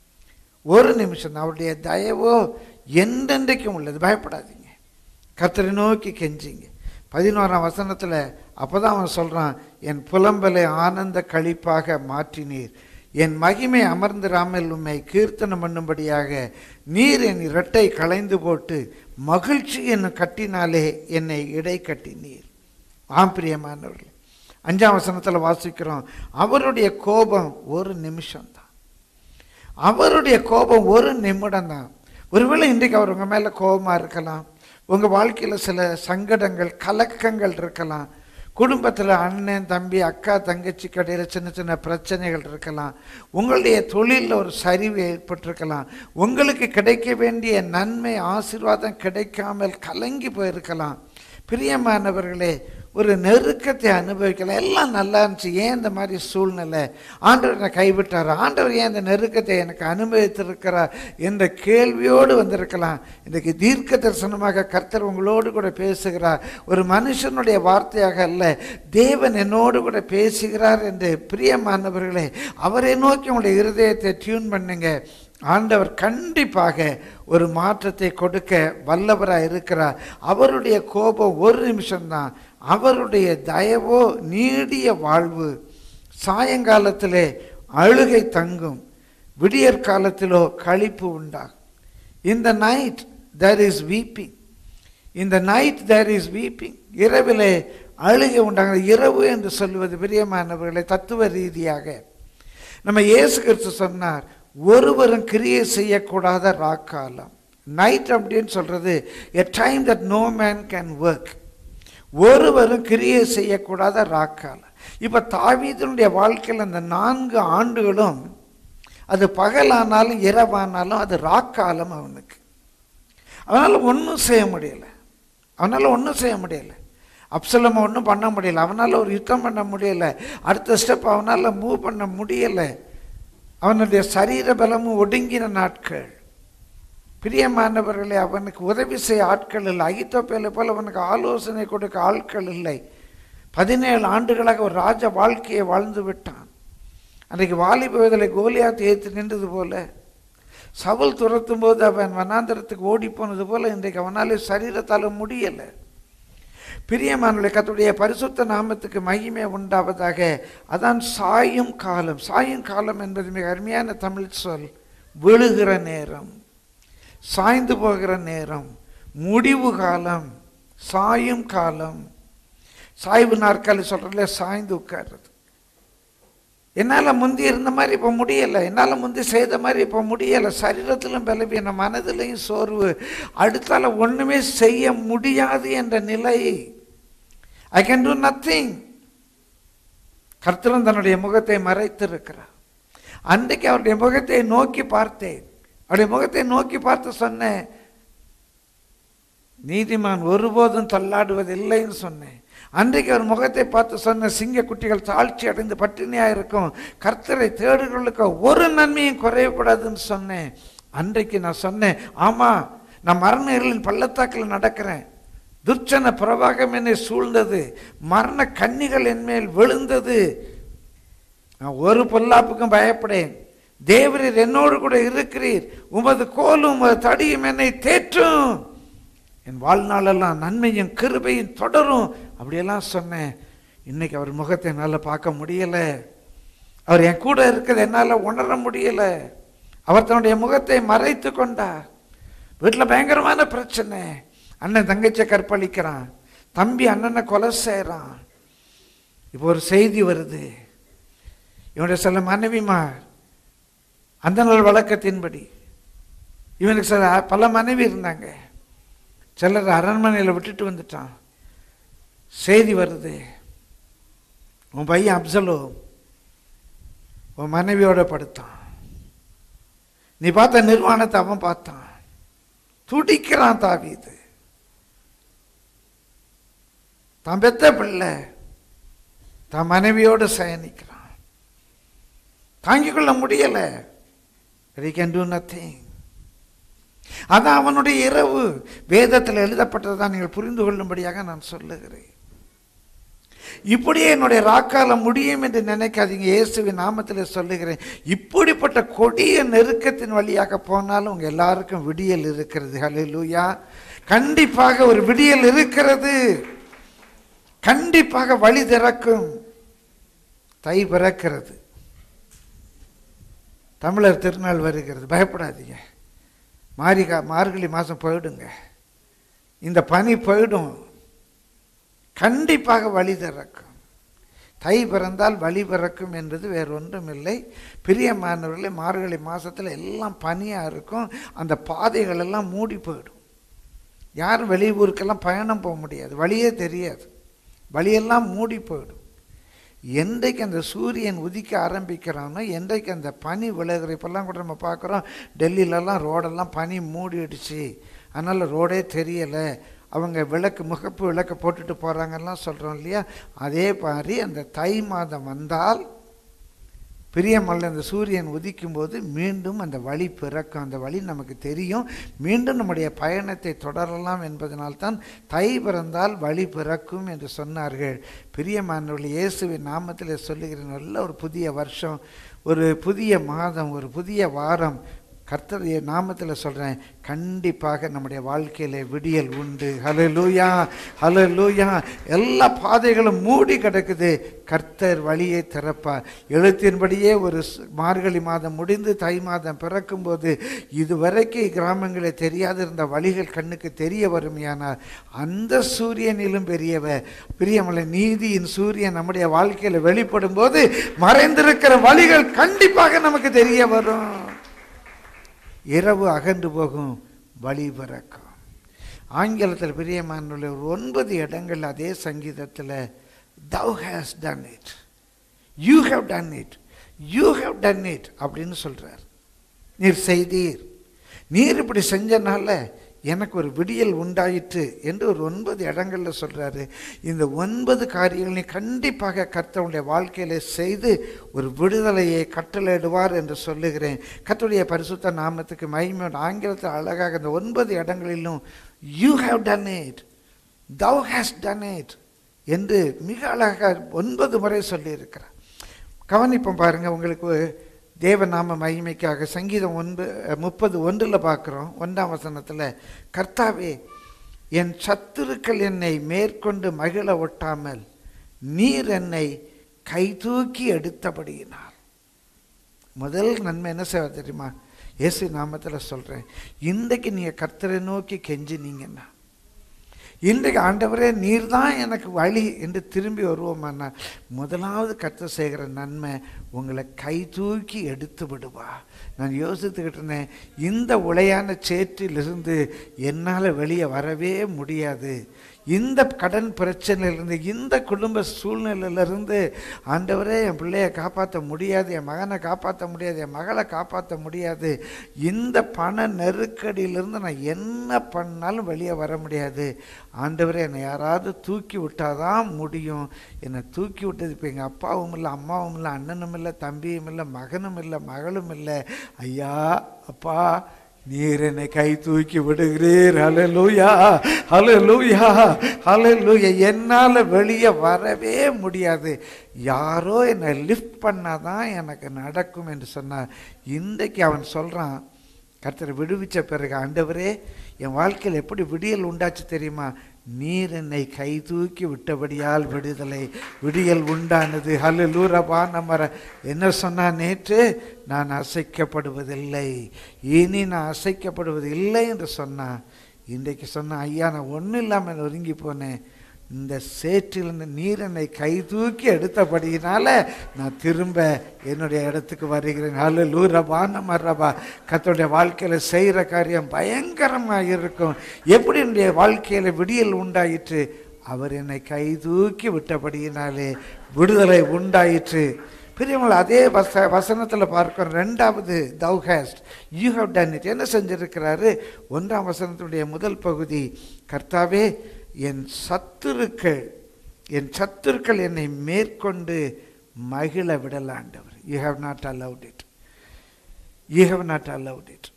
ஒரு நிமிஷம் தான் அவருடைய தயவோ என்றென்றைக்கும் உள்ளது பயப்படாதீங்க கர்த்தரை நோக்கி கெஞ்சிங்க பதினோராம் வசனத்தில் அப்போ தான் அவன் சொல்கிறான் என் புலம்பலை ஆனந்த கழிப்பாக மாற்றினீர் என் மகிமை அமர்ந்திராமல் உம்மை கீர்த்தனம் பண்ணும்படியாக நீர் என் இரட்டை களைந்து போட்டு மகிழ்ச்சி என்னும் கட்டினாலே என்னை இடை கட்டினீர் ஆம் பிரியமானவர்களே அஞ்சாம் வசனத்தில் வாசிக்கிறோம் அவருடைய கோபம் ஒரு நிமிஷம்தான் அவருடைய கோபம் ஒரு நிமிடம் தான் ஒருவேளை இன்றைக்கு அவர் உங்கள் மேலே கோபமாக இருக்கலாம் உங்கள் வாழ்க்கையில் சில சங்கடங்கள் கலக்கங்கள் இருக்கலாம் குடும்பத்தில் அண்ணன் தம்பி அக்கா தங்கச்சி கடையில் சின்ன சின்ன பிரச்சனைகள் இருக்கலாம் உங்களுடைய தொழிலில் ஒரு சரிவு ஏற்பட்டிருக்கலாம் உங்களுக்கு கிடைக்க வேண்டிய நன்மை ஆசீர்வாதம் கிடைக்காமல் கலங்கி போயிருக்கலாம் பிரியமானவர்களே ஒரு நெருக்கத்தை அனுபவிக்கலாம் எல்லாம் நல்லா இருந்துச்சு ஏன் இந்த மாதிரி சூழ்நிலை ஆண்டவர் என்னை கைவிட்டார் ஆண்டவர் ஏன் இந்த நெருக்கத்தை எனக்கு அனுபவித்திருக்கிறார் என்ற கேள்வியோடு வந்திருக்கலாம் இன்றைக்கு தீர்க்க தரிசனமாக கர்த்தர் உங்களோடு கூட பேசுகிறார் ஒரு மனுஷனுடைய வார்த்தையாக அல்ல தேவன் என்னோடு கூட பேசுகிறார் என்று பிரியமானவர்களே அவரை நோக்கி உங்களுடைய இருதயத்தை டியூன் பண்ணுங்க ஆண்டவர் கண்டிப்பாக ஒரு மாற்றத்தை கொடுக்க வல்லவராக இருக்கிறார் அவருடைய கோபம் ஒரு நிமிஷம்தான் அவருடைய தயவோ நீடிய வாழ்வு சாயங்காலத்திலே அழுகை தங்கும் விடியற் காலத்திலோ களிப்பு உண்டாகும் இந்த நைட் தர் இஸ் வீப்பிங் இந்த நைட் தேர் இஸ் வீப்பிங் இரவிலே அழுகை உண்டாங்க இரவு என்று சொல்லுவது பிரியமானவர்களை தத்துவ ரீதியாக நம்ம இயேசு கிறிஸ்து சொன்னார் ஒருவரும் கிரியை செய்யக்கூடாத ராக்காலம் நைட் அப்படின்னு சொல்றது a time that no man can work ஒருவரும் கிரியை செய்யக்கூடாத ராக்காலம் இப்போ தாவீதனுடைய வாழ்க்கையில் அந்த நான்கு ஆண்டுகளும் அது பகலானாலும் இரவானாலும் அது ராக்காலம் அவனுக்கு அவனால் ஒன்றும் செய்ய முடியலை அவனால் ஒன்றும் செய்ய முடியலை அப்சலம் ஒன்றும் பண்ண முடியல அவனால் ஒரு யுத்தம் பண்ண முடியலை அடுத்த ஸ்டெப் அவனால் மூவ் பண்ண முடியலை அவனுடைய சரீர பலமும் ஒடுங்கின நாட்கள் பிரியமானவர்களே அவனுக்கு உதவி செய்ய ஆட்கள் இல்லை அகித்தோப்பேலை போல் அவனுக்கு ஆலோசனை கொடுக்க ஆட்கள் இல்லை பதினேழு ஆண்டுகளாக ஒரு ராஜ வாழ்க்கையை வாழ்ந்து விட்டான் அன்றைக்கு வாலிப வயதில் கோலியாத்து ஏற்று நின்றது போல சவுல் துரத்தும் போது அவன் வனாந்தரத்துக்கு ஓடி போனது போல இன்றைக்கு அவனாலே சரீரத்தால் முடியலை பிரியமானுடைய கத்துடைய பரிசுத்த நாமத்துக்கு மகிமை உண்டாவதாக அதான் சாயும் காலம் சாயும் காலம் என்பது மிக அருமையான தமிழ் சொல் விழுகிற நேரம் சாய்ந்து போகிற நேரம் முடிவு காலம் சாயும் காலம் சாய்வு நாற்காலி சொல்கிறதுல சாய்ந்து உட்கார்றது என்னால் முந்தி இருந்த மாதிரி இப்போ முடியலை என்னால் முந்தி செய்த மாதிரி இப்போ முடியலை சரீரத்திலும் பலவீனம் மனதிலையும் சோர்வு அடுத்தால ஒன்றுமே செய்ய முடியாது என்ற நிலை ஐ கேன் டூ நத்திங் கர்த்தரும் தன்னுடைய முகத்தை மறைத்திருக்கிறார் அன்றைக்கு அவருடைய முகத்தை நோக்கி பார்த்தேன் அவருடைய முகத்தை நோக்கி பார்த்து சொன்னேன் நீதிமான் ஒருபோதும் தள்ளாடுவதில்லைன்னு சொன்னேன் அன்றைக்கு அவர் முகத்தை பார்த்து சொன்ன சிங்க குட்டிகள் தாழ்ச்சி அடைந்து பட்டினியாக இருக்கும் கர்த்தரை தேடுகளுக்கு ஒரு நன்மையும் குறையக்கூடாதுன்னு சொன்னேன் அன்றைக்கு நான் சொன்னேன் ஆமாம் நான் மரண இருளின் பள்ளத்தாக்கில் நடக்கிறேன் துர்ச்சன பிரவாகம் என்னை சூழ்ந்தது மரண கன்னிகள் என் மேல் விழுந்தது நான் ஒரு பொல்லாப்புக்கும் பயப்படேன் தேவரீர் என்னோடு கூட இருக்கிறீர் உமது கோலும் உமது தடியும் என்னை தேற்றும் என் வாழ்நாளெல்லாம் நன்மையும் கிருபையும் தொடரும் அப்படியெல்லாம் சொன்னேன் இன்னைக்கு அவர் முகத்தை என்னால் பார்க்க முடியலை அவர் என் கூட இருக்கிறது என்னால் உணர முடியலை அவர் தன்னுடைய முகத்தை மறைத்து கொண்டார் வீட்டில் பயங்கரமான பிரச்சனை அண்ணன் தங்கச்சியை கற்பழிக்கிறான் தம்பி அண்ணனை கொலை செய்கிறான் இப்போ ஒரு செய்தி வருது இவனுடைய சில மனைவிமார் அந்த நாள் வழக்கத்தின்படி இவனுக்கு சில பல மனைவி இருந்தாங்க சிலர் அரண்மனையில் விட்டுட்டு வந்துட்டான் செய்தி வருது உன் பையன் அப்சலோ உன் மனைவியோட படுத்தான் நீ பார்த்த நிர்வாணத்தை அவன் பார்த்தான் துடிக்கிறான் தாவீது தான் பெத்த பிள்ளை தான் மனைவியோடு சயனிக்கிறான் தாங்கிக் கொள்ள முடியல he can do nothing அதான் அவனுடைய இரவு வேதத்தில் எழுதப்பட்டதுதான் நீங்கள் புரிந்து கொள்ளும்படியாக நான் சொல்லுகிறேன் இப்படியே என்னுடைய ராக்காலம் முடியும் என்று நினைக்காதீங்க இயேசுவின் நாமத்தில் சொல்லுகிறேன் இப்படிப்பட்ட கொடிய நெருக்கத்தின் வழியாக போனாலும் உங்க எல்லாருக்கும் விடியல் இருக்கிறது ஹalleluya கண்டிப்பாக ஒரு விடியல் இருக்கிறது கண்டிப்பாக வழி திறக்கும் தை பிறக்கிறது தமிழர் திருநாள் வருகிறது பயப்படாதீங்க மாரிகா மார்கழி மாதம் போயிடுங்க இந்த பனி போயிடும் கண்டிப்பாக வழி திறக்கும் தை பிறந்தால் வழி பிறக்கும் என்பது வேறு ஒன்றும் இல்லை பிரியமானவர்களே மார்கழி மாதத்தில் எல்லாம் பனியாக இருக்கும் அந்த பாதைகள் எல்லாம் மூடி போயிடும் யாரும் வெளியூருக்கெல்லாம் பயணம் போக முடியாது வழியே தெரியாது வழியெல்லாம் மூடி போயிடும் என்றைக்கு அந்த சூரியன் உதிக்க ஆரம்பிக்கிறானோ என்றைக்கு அந்த பனி விலகுற இப்போல்லாம் கூட நம்ம பார்க்குறோம் டெல்லியிலலாம் ரோடெல்லாம் பனி மூடிடுச்சு அதனால் ரோடே தெரியலை அவங்க விளக்கு முகப்பு விளக்கு போட்டுட்டு போகிறாங்கலாம் சொல்கிறோம் இல்லையா அதே மாதிரி அந்த தை மாதம் வந்தால் பிரியமல்ல அந்த சூரியன் உதிக்கும் போது மீண்டும் அந்த வழி பிறக்கும் அந்த வழி நமக்கு தெரியும் மீண்டும் நம்முடைய பயணத்தை தொடரலாம் என்பதனால்தான் தை பிறந்தால் வழி பிறக்கும் என்று சொன்னார்கள் பிரியமானவர்கள் இயேசுவின் நாமத்தில் சொல்லுகிற நல்ல ஒரு புதிய வருஷம் ஒரு புதிய மாதம் ஒரு புதிய வாரம் கர்த்தருடைய நாமத்தில் சொல்கிறேன் கண்டிப்பாக நம்முடைய வாழ்க்கையில் விடியல் உண்டு ஹலோ லூயா ஹலோ லூயா எல்லா பாதைகளும் மூடி கிடக்குது கர்த்தர் வழியை திறப்பார் எழுத்தின்படியே ஒரு ஸ்- மார்கழி மாதம் முடிந்து தை மாதம் பிறக்கும்போது இதுவரைக்கும் கிராமங்களில் தெரியாதிருந்த வழிகள் கண்ணுக்கு தெரிய வருமையானால் அந்த சூரியனிலும் பெரியவர் பிரியமலை நீதியின் சூரியன் நம்முடைய வாழ்க்கையில் வெளிப்படும் போது மறைந்திருக்கிற வழிகள் கண்டிப்பாக நமக்கு தெரிய வரும் இரவு அகன்று போகும் வழி பிறக்கும் ஆங்கிலத்தில் பிரியமானுள்ள ஒரு ஒன்பது இடங்கள் அதே சங்கீதத்தில் thou has done it you have done it you have done it அப்படின்னு சொல்றார் நீர் செய்தீர் நீர் இப்படி செஞ்சனால எனக்கு ஒரு விடியல் உண்டாயிற்று என்று ஒரு ஒன்பது இடங்கள்ல சொல்றாரு இந்த ஒன்பது காரியங்களை கண்டிப்பாக கர்த்தருடைய வாழ்க்கையில செய்து ஒரு விடுதலையை கட்டளையிடுவார் என்று சொல்லுகிறேன் கர்த்தருடைய பரிசுத்த நாமத்துக்கு மகிமை ஆங்கிலத்தில் அழகாக இந்த ஒன்பது இடங்களிலும் you have done it thou hast done it என்று மிக அழகாக ஒன்பது முறை சொல்லியிருக்கிறார் கவனிப்போம் பாருங்க உங்களுக்கு தேவநாம மகிமைக்காக சங்கீதம் ஒன்பது முப்பது ஒன்றில் பார்க்குறோம் ஒன்றாம் வசனத்தில் கர்த்தாவே என் சத்துருக்கள் என்னை மேற்கொண்டு மகிழ ஒட்டாமல் நீர் என்னை கைதூக்கி எடுத்தபடியினார் முதல் நன்மை என்ன செய்வ தெரியுமா இயேசு நாமத்தில் சொல்கிறேன் இன்றைக்கு நீங்கள் கர்த்தரை நோக்கி கெஞ்சினீங்கன்னா இன்றைக்கு ஆண்டவரே நீர் தான் எனக்கு வழி என்று திரும்பி வருவோமானா முதலாவது கர்த்தர் செய்கிற நன்மை உங்களை கை தூக்கி எடுத்து விடுவா நான் யோசித்துக்கிட்டு இருந்தேன் இந்த உளையான சேற்றிலிருந்து என்னால் வெளியே வரவே முடியாது இந்த கடன் பிரச்சனையிலிருந்து இந்த குடும்ப சூழ்நிலையிலிருந்து ஆண்டவரே என் பிள்ளையை காப்பாற்ற முடியாது என் மகனை காப்பாற்ற முடியாது என் மகளை காப்பாற்ற முடியாது இந்த பண நெருக்கடியிலிருந்து நான் என்ன பண்ணாலும் வெளியே வர முடியாது ஆண்டவரே என்னை யாராவது தூக்கி விட்டாதான் முடியும் என்னை தூக்கி விட்டது இப்போ எங்கள் அப்பாவும் இல்லை அம்மாவும் இல்லை அண்ணனும் இல்லை தம்பியும் இல்லை மகனும் இல்லை மகளும் இல்லை ஐயா அப்பா நீர் என்னை கை தூக்கி விடுகிறீர் ஹalleluya ஹalleluya ஹalleluya என்னால் வெளியே வரவே முடியாது யாரோ என்னை லிஃப்ட் பண்ணாதான் எனக்கு நடக்கும் என்று சொன்னார் இன்றைக்கு அவன் சொல்றான் கர்த்தர் விடுவிச்ச பிறகு ஆண்டவரே என் வாழ்க்கையில் எப்படி விடியல் உண்டாச்சு தெரியுமா நீர் என்னை கை தூக்கி விட்டபடியால் விடுதலை விடியல் உண்டானது ஹலு லூரபா நம்ம என்ன சொன்னா நேற்று நான் அசைக்கப்படுவதில்லை இனி நான் அசைக்கப்படுவது இல்லை என்று சொன்னா இன்றைக்கு சொன்ன ஐயா நான் ஒன்றும் இல்லாமல் ஒதுங்கி போனேன் இந்த சேற்றிலிருந்து நீர் என்னை கை தூக்கி எடுத்தபடியினால நான் திரும்ப என்னுடைய இடத்துக்கு வருகிறேன் அல்ல லூரபா நம்ம ரபா கத்தோடைய வாழ்க்கையில் செய்கிற காரியம் பயங்கரமாக இருக்கும் எப்படி என்னுடைய வாழ்க்கையில் விடியல் உண்டாயிற்று அவர் என்னை கை தூக்கி விட்டபடியினாலே விடுதலை உண்டாயிற்று பெரியவங்களை அதே வச வசனத்தில் பார்க்கிறோம் ரெண்டாவது thou hast you have done it என்ன செஞ்சிருக்கிறாரு ஒன்றாம் வசனத்துடைய முதல் பகுதி கர்த்தாவே என் சத்துருக்கள் என் சத்துருக்கள் என்னை மேற்கொண்டு மகிழ விடலாண்டவர் you have not allowed it you have not allowed it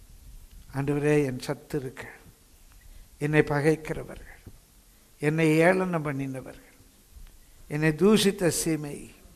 ஆண்டவரே என் சத்துருக்கள் என்னை பகைக்கிறவர்கள் என்னை ஏளனம் பண்ணினவர்கள் என்னை தூஷித்த சீமை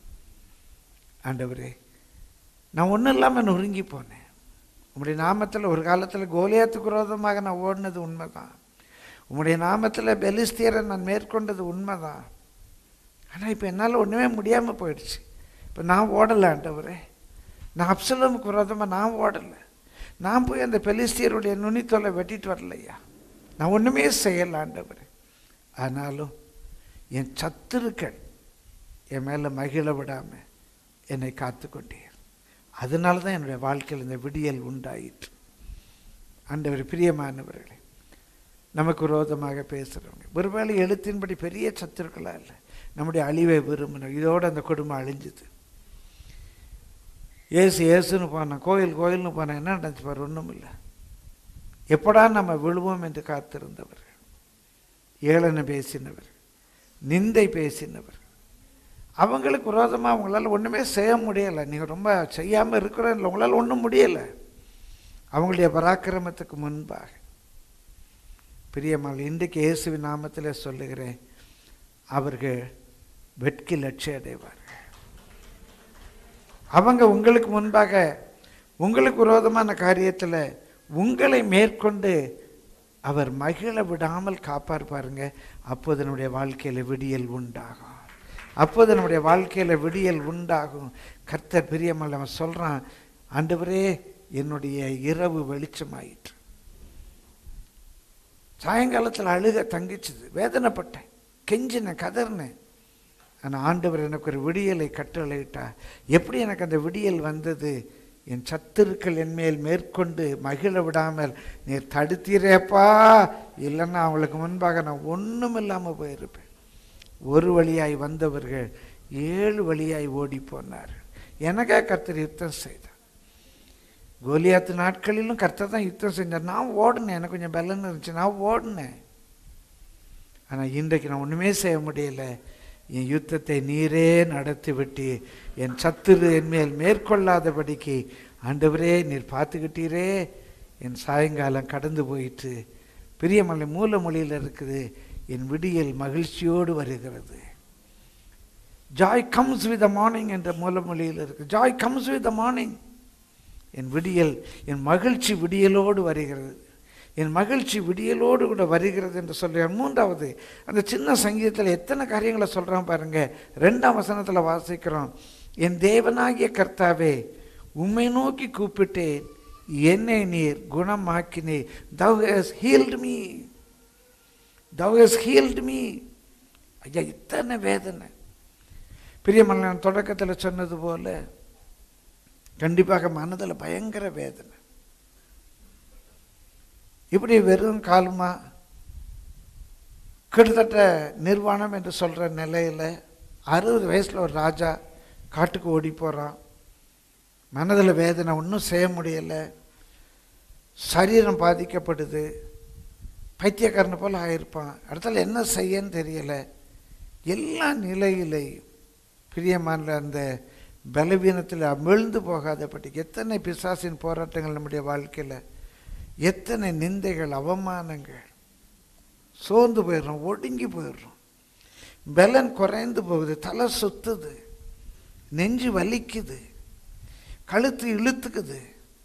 ஆண்டவரே நான் ஒன்றும் இல்லாமல் நொறுங்கி போனேன் உங்களுடைய நாமத்தில் ஒரு காலத்தில் கோலியாத்துக்கு விரோதமாக நான் ஓடினது உண்மைதான் உங்களுடைய நாமத்தில் பெலிஸ்தியரை நான் மேற்கொண்டது உண்மைதான் ஆனால் இப்போ என்னால் ஒன்றுமே முடியாமல் போயிடுச்சு இப்போ நான் ஓடலை ஆண்டவரே நான் அப்சலமுக்கு விரோதமாக நான் ஓடலை நான் போய் அந்த பெலிஸ்தியருடைய நுனித்தொலை வெட்டிட்டு வரலையா நான் ஒன்றுமே செய்யலை ஆண்டவரே ஆனாலும் என் சத்துருக்கள் என் மேலே மகிழ விடாமல் என்னை காத்து கொண்டீர் அதனால தான் என்னுடைய வாழ்க்கையில் இந்த விடியல் உண்டாயிற்று ஆண்டவர் பிரியமானவர்களே நமக்கு விரோதமாக பேசுகிறவங்க ஒருவேளை எழுத்தின்படி பெரிய சத்துருக்களாக இல்லை நம்முடைய அழிவை விரும்பினோம் இதோடு அந்த குடும்பம் அழிஞ்சுது ஏசு ஏசுன்னு போனோம் கோயில் கோயில்னு போனோம் என்ன நடந்துச்சு பாரு ஒன்றும் இல்லை எப்படா நம்ம விழுவோம் என்று காத்திருந்தவர்கள் ஏளனை பேசினவர் நிந்தை பேசினவர் அவங்களுக்கு விரோதமாக அவங்களால ஒன்றுமே செய்ய முடியலை நீங்கள் ரொம்ப செய்யாமல் இருக்கிறோம் உங்களால் ஒன்றும் முடியலை அவங்களுடைய பராக்கிரமத்துக்கு முன்பாக பிரியமல் இன்றைக்கு இயேசுவின் நாமத்தில் சொல்லுகிறேன் அவர்கள் வெட்கி லட்சிய அடைவார்கள் அவங்க உங்களுக்கு முன்பாக உங்களுக்கு விரோதமான காரியத்தில் உங்களை மேற்கொண்டு அவர் மகிழ விடாமல் காப்பார் பாருங்க அப்போது நம்முடைய வாழ்க்கையில் விடியல் உண்டாகும் அப்போது நம்முடைய வாழ்க்கையில் விடியல் உண்டாகும் கர்த்தர் பிரியமல் அவன் சொல்கிறான் ஆண்டவரே என்னுடைய இரவு வெளிச்சமாயிற்று சாயங்காலத்தில் அழுக தங்கிச்சுது வேதனைப்பட்டேன் கெஞ்சினேன் கதறினேன் ஆனால் ஆண்டவர் எனக்கு ஒரு விடியலை கட்டளையிட்டா எப்படி எனக்கு அந்த விடியல் வந்தது என் சத்துருக்கள் என் மேல் மேற்கொண்டு மகிழ விடாமல் நீர் தடுத்தீரேப்பா இல்லைன்னா அவங்களுக்கு முன்பாக நான் ஒன்றும் இல்லாமல் போயிருப்பேன் ஒரு வழியாய் வந்தவர்கள் ஏழு வழியாய் ஓடி போனார் எனக்கா கர்த்தர் யுத்தம் செய்தார் கோலியாத்து நாட்களிலும் கர்த்தர் தான் யுத்தம் செஞ்சார் நான் ஓடினேன் எனக்கு கொஞ்சம் பலன் இருந்துச்சு நான் ஓடினேன் ஆனால் இன்றைக்கு நான் ஒன்றுமே செய்ய முடியல என் யுத்தத்தை நீரே நடத்தி விட்டு என் சத்துரு என் மேல் மேற்கொள்ளாதபடிக்கு ஆண்டவரே நீர் பார்த்துக்கிட்டீரே என் சாயங்காலம் கடந்து போயிட்டு பிரியமலை மூல மொழியில் இருக்குது என் விடியல் மகிழ்ச்சியோடு வருகிறது joy comes with the morning என்ற மூலமொழியில் இருக்குது joy comes with the morning என் விடியல் என் மகிழ்ச்சி விடியலோடு வருகிறது என் மகிழ்ச்சி விடியலோடு கூட வருகிறது என்று சொல்கிறார் மூன்றாவது அந்த சின்ன சங்கீதத்தில் எத்தனை காரியங்களை சொல்கிறான் பாருங்க ரெண்டாம் வசனத்தில் வாசிக்கிறோம் என் தேவனாகிய கர்த்தாவே உம்மை நோக்கி கூப்பிட்டேன் என்னை நீர் குணமாக்கினீர் thou hast healed me thou hast healed me ஐயா இத்தனை வேதனை பிரியமல்லன் தொடக்கத்தில் சொன்னது போல கண்டிப்பாக மனதில் பயங்கர வேதனை இப்படி வெறும் காலமா கிட்டத்தட்ட நிர்வாணம் என்று சொல்கிற நிலையில் அறுபது வயசில் ஒரு ராஜா காட்டுக்கு ஓடி போகிறான் மனதில் வேதனை ஒன்றும் செய்ய முடியலை சரீரம் பாதிக்கப்படுது பைத்தியக்காரனை போல் ஆயிருப்பான் இடத்துல என்ன செய்யன்னு தெரியலை எல்லா நிலையிலையும் பிரியமான அந்த பலவீனத்தில் அமிழ்ந்து போகாதபடி எத்தனை பிசாசின் போராட்டங்கள் நம்முடைய வாழ்க்கையில் எத்தனை நிந்தைகள் அவமானங்கள் சோர்ந்து போயிடுறோம் ஒடுங்கி போயிடுறோம் பலன் குறைந்து போகுது தலை சுத்துது நெஞ்சு வலிக்குது கழுத்து இழுத்துக்குது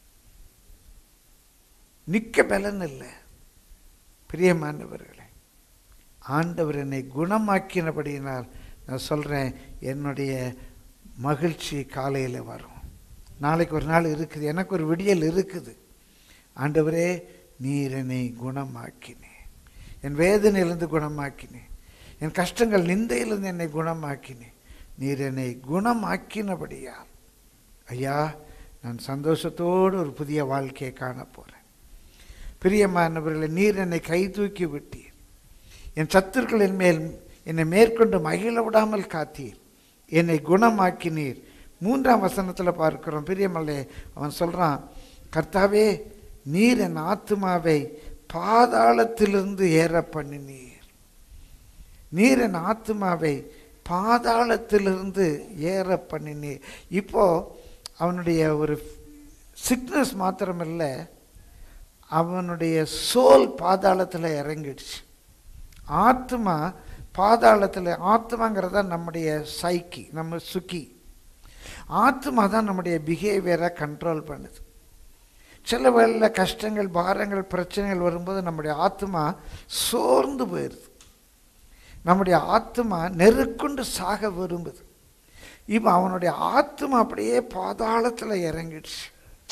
நிற்க பலன் இல்லை பிரியமானவர்களே ஆண்டவர் என்னை குணமாக்கினபடியினால் நான் சொல்கிறேன் என்னுடைய மகிழ்ச்சி காலையில் வரும் நாளைக்கு ஒரு நாள் இருக்குது எனக்கு ஒரு விடியல் இருக்குது ஆண்டவரே நீர் என்னை குணமாக்கினேன் என் வேதனையிலிருந்து குணமாக்கினேன் என் கஷ்டங்கள் நிந்தையிலிருந்து என்னை குணமாக்கினேன் நீர் என்னை குணமாக்கினபடியால் ஐயா நான் சந்தோஷத்தோடு ஒரு புதிய வாழ்க்கையை காண போகிறேன் பிரியமானவர்களை நீர் என்னை கை தூக்கி விட்டீர் என் சத்துருக்களின் மேல் என்னை மேற்கொண்டு மகிழ விடாமல் காத்தீர் என்னை குணமாக்கினீர் மூன்றாம் வசனத்தில் பார்க்கிறோம் பிரியமல்லே அவன் சொல்கிறான் கர்த்தாவே நீர் என் ஆத்மாவை பாதாளத்திலிருந்து ஏற பண்ணினீர் நீர் என் ஆத்மாவை பாதாளத்திலிருந்து ஏற பண்ணினீர் இப்போ அவனுடைய ஒரு சிக்னஸ் மாத்திரமில்ல அவனுடைய சோல் பாதாளத்தில் இறங்கிடுச்சு ஆத்மா பாதாளத்தில் ஆத்மாங்கிறத நம்முடைய சைக்கி நம்ம சுக்கி ஆத்மா தான் நம்முடைய பிஹேவியரை கண்ட்ரோல் பண்ணுது சில வேளையில் கஷ்டங்கள் பாரங்கள் பிரச்சனைகள் வரும்போது நம்முடைய ஆத்மா சோர்ந்து போயிடுது நம்முடைய ஆத்மா நெருக்குண்டு சாக விரும்புது இப்போ அவனுடைய ஆத்மா அப்படியே பாதாளத்தில் இறங்கிடுச்சு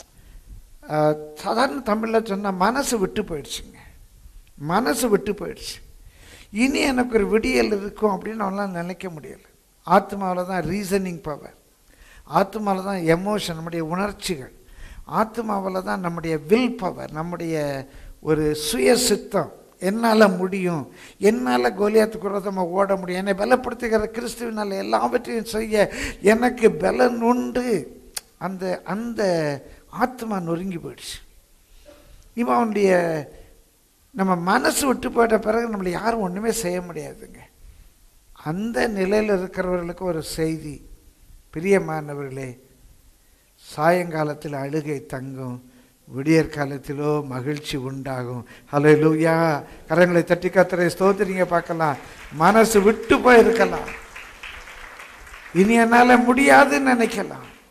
சாதாரண தமிழில் சொன்னால் மனசு விட்டு போயிடுச்சுங்க மனசு விட்டு போயிடுச்சு இனி எனக்கு ஒரு விடியல் இருக்கும் அப்படின்னு அவனால் நினைக்க முடியலை ஆத்மாவில் தான் ரீசனிங் பவர் ஆத்மாவில் தான் எமோஷன் நம்முடைய உணர்ச்சிகள் ஆத்மாவில் தான் நம்முடைய வில் பவர் நம்முடைய ஒரு சுய சித்தம் என்னால் முடியும் என்னால் கோலியாத்துக்கு விரோதமாக ஓட முடியும் என்னை பலப்படுத்துகிற கிறிஸ்துவினால் எல்லாவற்றையும் செய்ய எனக்கு பலன் உண்டு அந்த அந்த ஆத்மா நொறுங்கி போயிடுச்சு இவன் அவனுடைய நம்ம மனசு விட்டு போயிட்ட பிறகு நம்மளை யாரும் ஒன்றுமே செய்ய முடியாதுங்க அந்த நிலையில் இருக்கிறவர்களுக்கு ஒரு செய்தி பிரியமானவர்களே சாயங்காலத்தில் அழுகை தங்கும் விடியற் காலத்திலோ மகிழ்ச்சி உண்டாகும் ஹலோ லூயா கரங்களை தட்டி கத்துறை ஸ்தோத்திரிங்க பார்க்கலாம் மனசு விட்டு போயிருக்கலாம் இனி என்னால் முடியாதுன்னு நினைக்கலாம்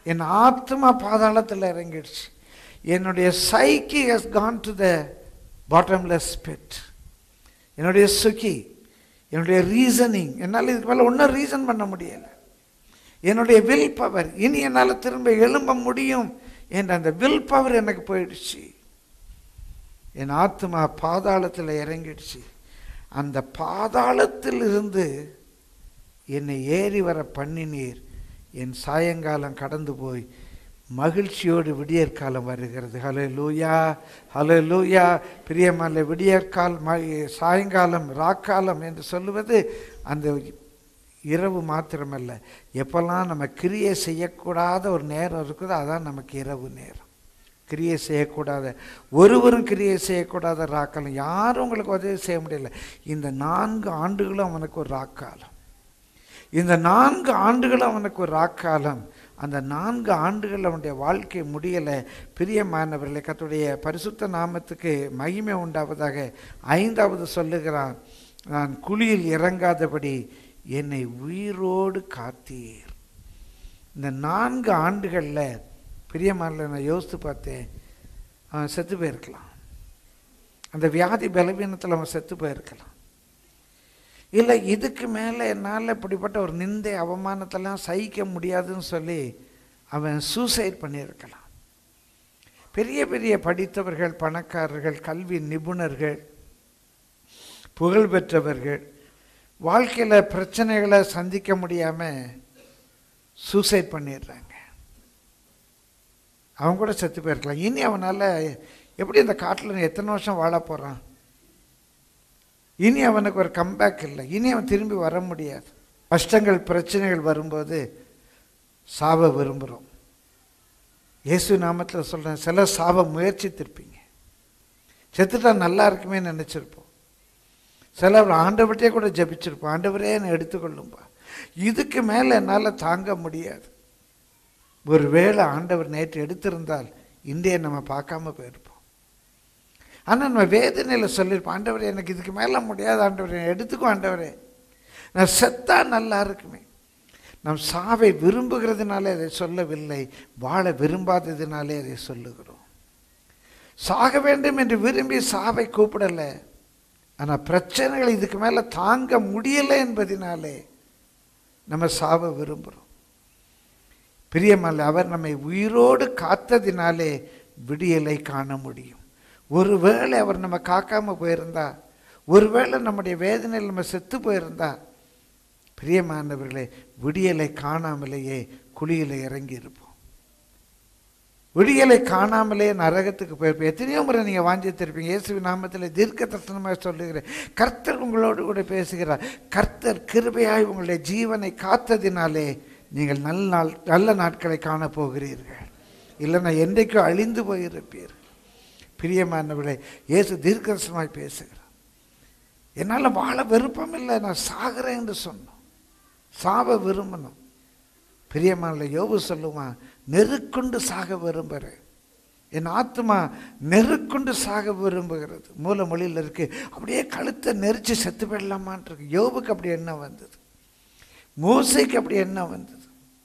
என் ஆத்மா பாதாளத்தில் இறங்கிடுச்சு என்னுடைய psyche has gone to the bottomless pit என்னுடைய சுகி என்னுடைய ரீசனிங் என்னால் இதுக்கு மேலே ஒன்றும் ரீசன் பண்ண முடியலை என்னுடைய வில் பவர் இனி என்னால் திரும்ப எழும்ப முடியும் என்ற அந்த வில் பவர் எனக்கு போயிடுச்சு என் ஆத்மா பாதாளத்தில் இறங்கிடுச்சு அந்த பாதாளத்தில் இருந்து என்னை ஏறி வர பண்ணினீர் என் சாயங்காலம் கடந்து போய் மகிழ்ச்சியோடு விடியற்காலம் வருகிறது ஹலோ லூயா ஹலோ லூயா பிரியமல்ல விடியற்கால் ம சாயங்காலம் ராக்காலம் என்று சொல்லுவது அந்த இரவு மாத்திரமல்ல எப்பெல்லாம் நம்ம கிரியை செய்யக்கூடாத ஒரு நேரம் இருக்குதோ அதான் நமக்கு இரவு நேரம் கிரியை செய்யக்கூடாத ஒருவரும் கிரியை செய்யக்கூடாத ராக்காலம் யாரும் உங்களுக்கு உதவி செய்ய முடியல இந்த நான்கு ஆண்டுகளும் அவனுக்கு ஒரு ராக்காலம் இந்த நான்கு ஆண்டுகளும் அவனுக்கு ஒரு ராக்காலம் அந்த நான்கு ஆண்டுகள் அவனுடைய வாழ்க்கை முடியலை பிரியமானவர்களை கத்துடைய பரிசுத்த நாமத்துக்கு மகிமை உண்டாவதாக ஐந்தாவது சொல்லுகிறான் நான் குழியில் இறங்காதபடி என்னை உயிரோடு காத்தீர் இந்த நான்கு ஆண்டுகளில் பிரியமான நான் யோசித்து பார்த்தேன் அவன் செத்து போயிருக்கலாம் அந்த வியாதி பலவீனத்தில் அவன் செத்து போயிருக்கலாம் இல்லை இதுக்கு மேலே என்னால் இப்படிப்பட்ட ஒரு நிந்தை அவமானத்தெல்லாம் சகிக்க முடியாதுன்னு சொல்லி அவன் சூசைட் பண்ணியிருக்கலாம் பெரிய பெரிய படித்தவர்கள் பணக்காரர்கள் கல்வி நிபுணர்கள் புகழ்பெற்றவர்கள் வாழ்க்கையில் பிரச்சனைகளை சந்திக்க முடியாமல் சூசைட் பண்ணிடுறாங்க அவன் கூட செத்து போயிருக்கலாம் இனி அவனால் எப்படி இந்த காட்டில் எத்தனை வருஷம் வாழ போகிறான் இனி அவனுக்கு ஒரு கம்பேக் இல்லை இனி அவன் திரும்பி வர முடியாது கஷ்டங்கள் பிரச்சனைகள் வரும்போது சாவ விரும்புகிறோம் இயேசு நாமத்தில் சொல்கிறேன் சில சாவ முயற்சித்திருப்பீங்க செத்துட்டா நல்லா இருக்குமே நினச்சிருப்போம் சில ஆண்டவர்கிட்டே கூட ஜபிச்சிருப்போம் ஆண்டவரே என்னை எடுத்துக்கொள்ளும்பா இதுக்கு மேலே என்னால் தாங்க முடியாது ஒரு வேளை ஆண்டவர் நேற்று எடுத்திருந்தால் இன்றைய நம்ம பார்க்காம போயிருப்போம் ஆனால் நம்ம வேதனையில் சொல்லியிருப்போம் ஆண்டவரே எனக்கு இதுக்கு மேலே முடியாது ஆண்டவரே எடுத்துக்கோ ஆண்டவரே நான் செத்தா நல்லா இருக்குமே நம் சாவை விரும்புகிறதுனாலே அதை சொல்லவில்லை வாழ விரும்பாததினாலே அதை சொல்லுகிறோம் சாக வேண்டும் என்று விரும்பி சாவை கூப்பிடலை ஆனால் பிரச்சனைகள் இதுக்கு மேலே தாங்க முடியலை என்பதினாலே நம்ம சாவை விரும்புகிறோம் பிரியமல்ல அவர் நம்மை உயிரோடு காத்ததினாலே விடியலை காண முடியும் ஒருவேளை அவர் நம்ம காக்காமல் போயிருந்தா ஒருவேளை நம்முடைய வேதனையில் நம்ம செத்து போயிருந்தா பிரியமானவர்களே விடியலை காணாமலேயே குழியில் இறங்கி இருப்போம் விடியலை காணாமலே நரகத்துக்கு போயிருப்போம் எத்தனையோ முறை நீங்கள் வாஞ்சித்திருப்பீங்க இயேசு நாமத்தில் தீர்க்க தரிசனமாக சொல்லுகிறேன் கர்த்தர் உங்களோடு கூட பேசுகிறார் கர்த்தர் கிருபையாய் உங்களுடைய ஜீவனை காத்ததினாலே நீங்கள் நல்ல நாள் நல்ல நாட்களை காணப்போகிறீர்கள் இல்லைன்னா என்றைக்கும் அழிந்து போயிருப்பீர்கள் பிரியமானவர்களே இயேசு தீர்க்கதரிசனமாய் பேசுகிறார் என்னால் வாழ விருப்பம் இல்லை நான் சாகிறேன் என்று சொன்னோம் சாவ விரும்பணும் பிரியமான யோபு சொல்லுவான் நெருக்கொண்டு சாக விரும்புகிறேன் என் ஆத்மா நெருக்கொண்டு சாக விரும்புகிறது மூல மொழியில் இருக்கு அப்படியே கழுத்தை நெரிச்சு செத்து போயிடலாமான் இருக்கு யோபுக்கு அப்படி என்ன வந்தது மூசைக்கு அப்படி என்ன வந்தது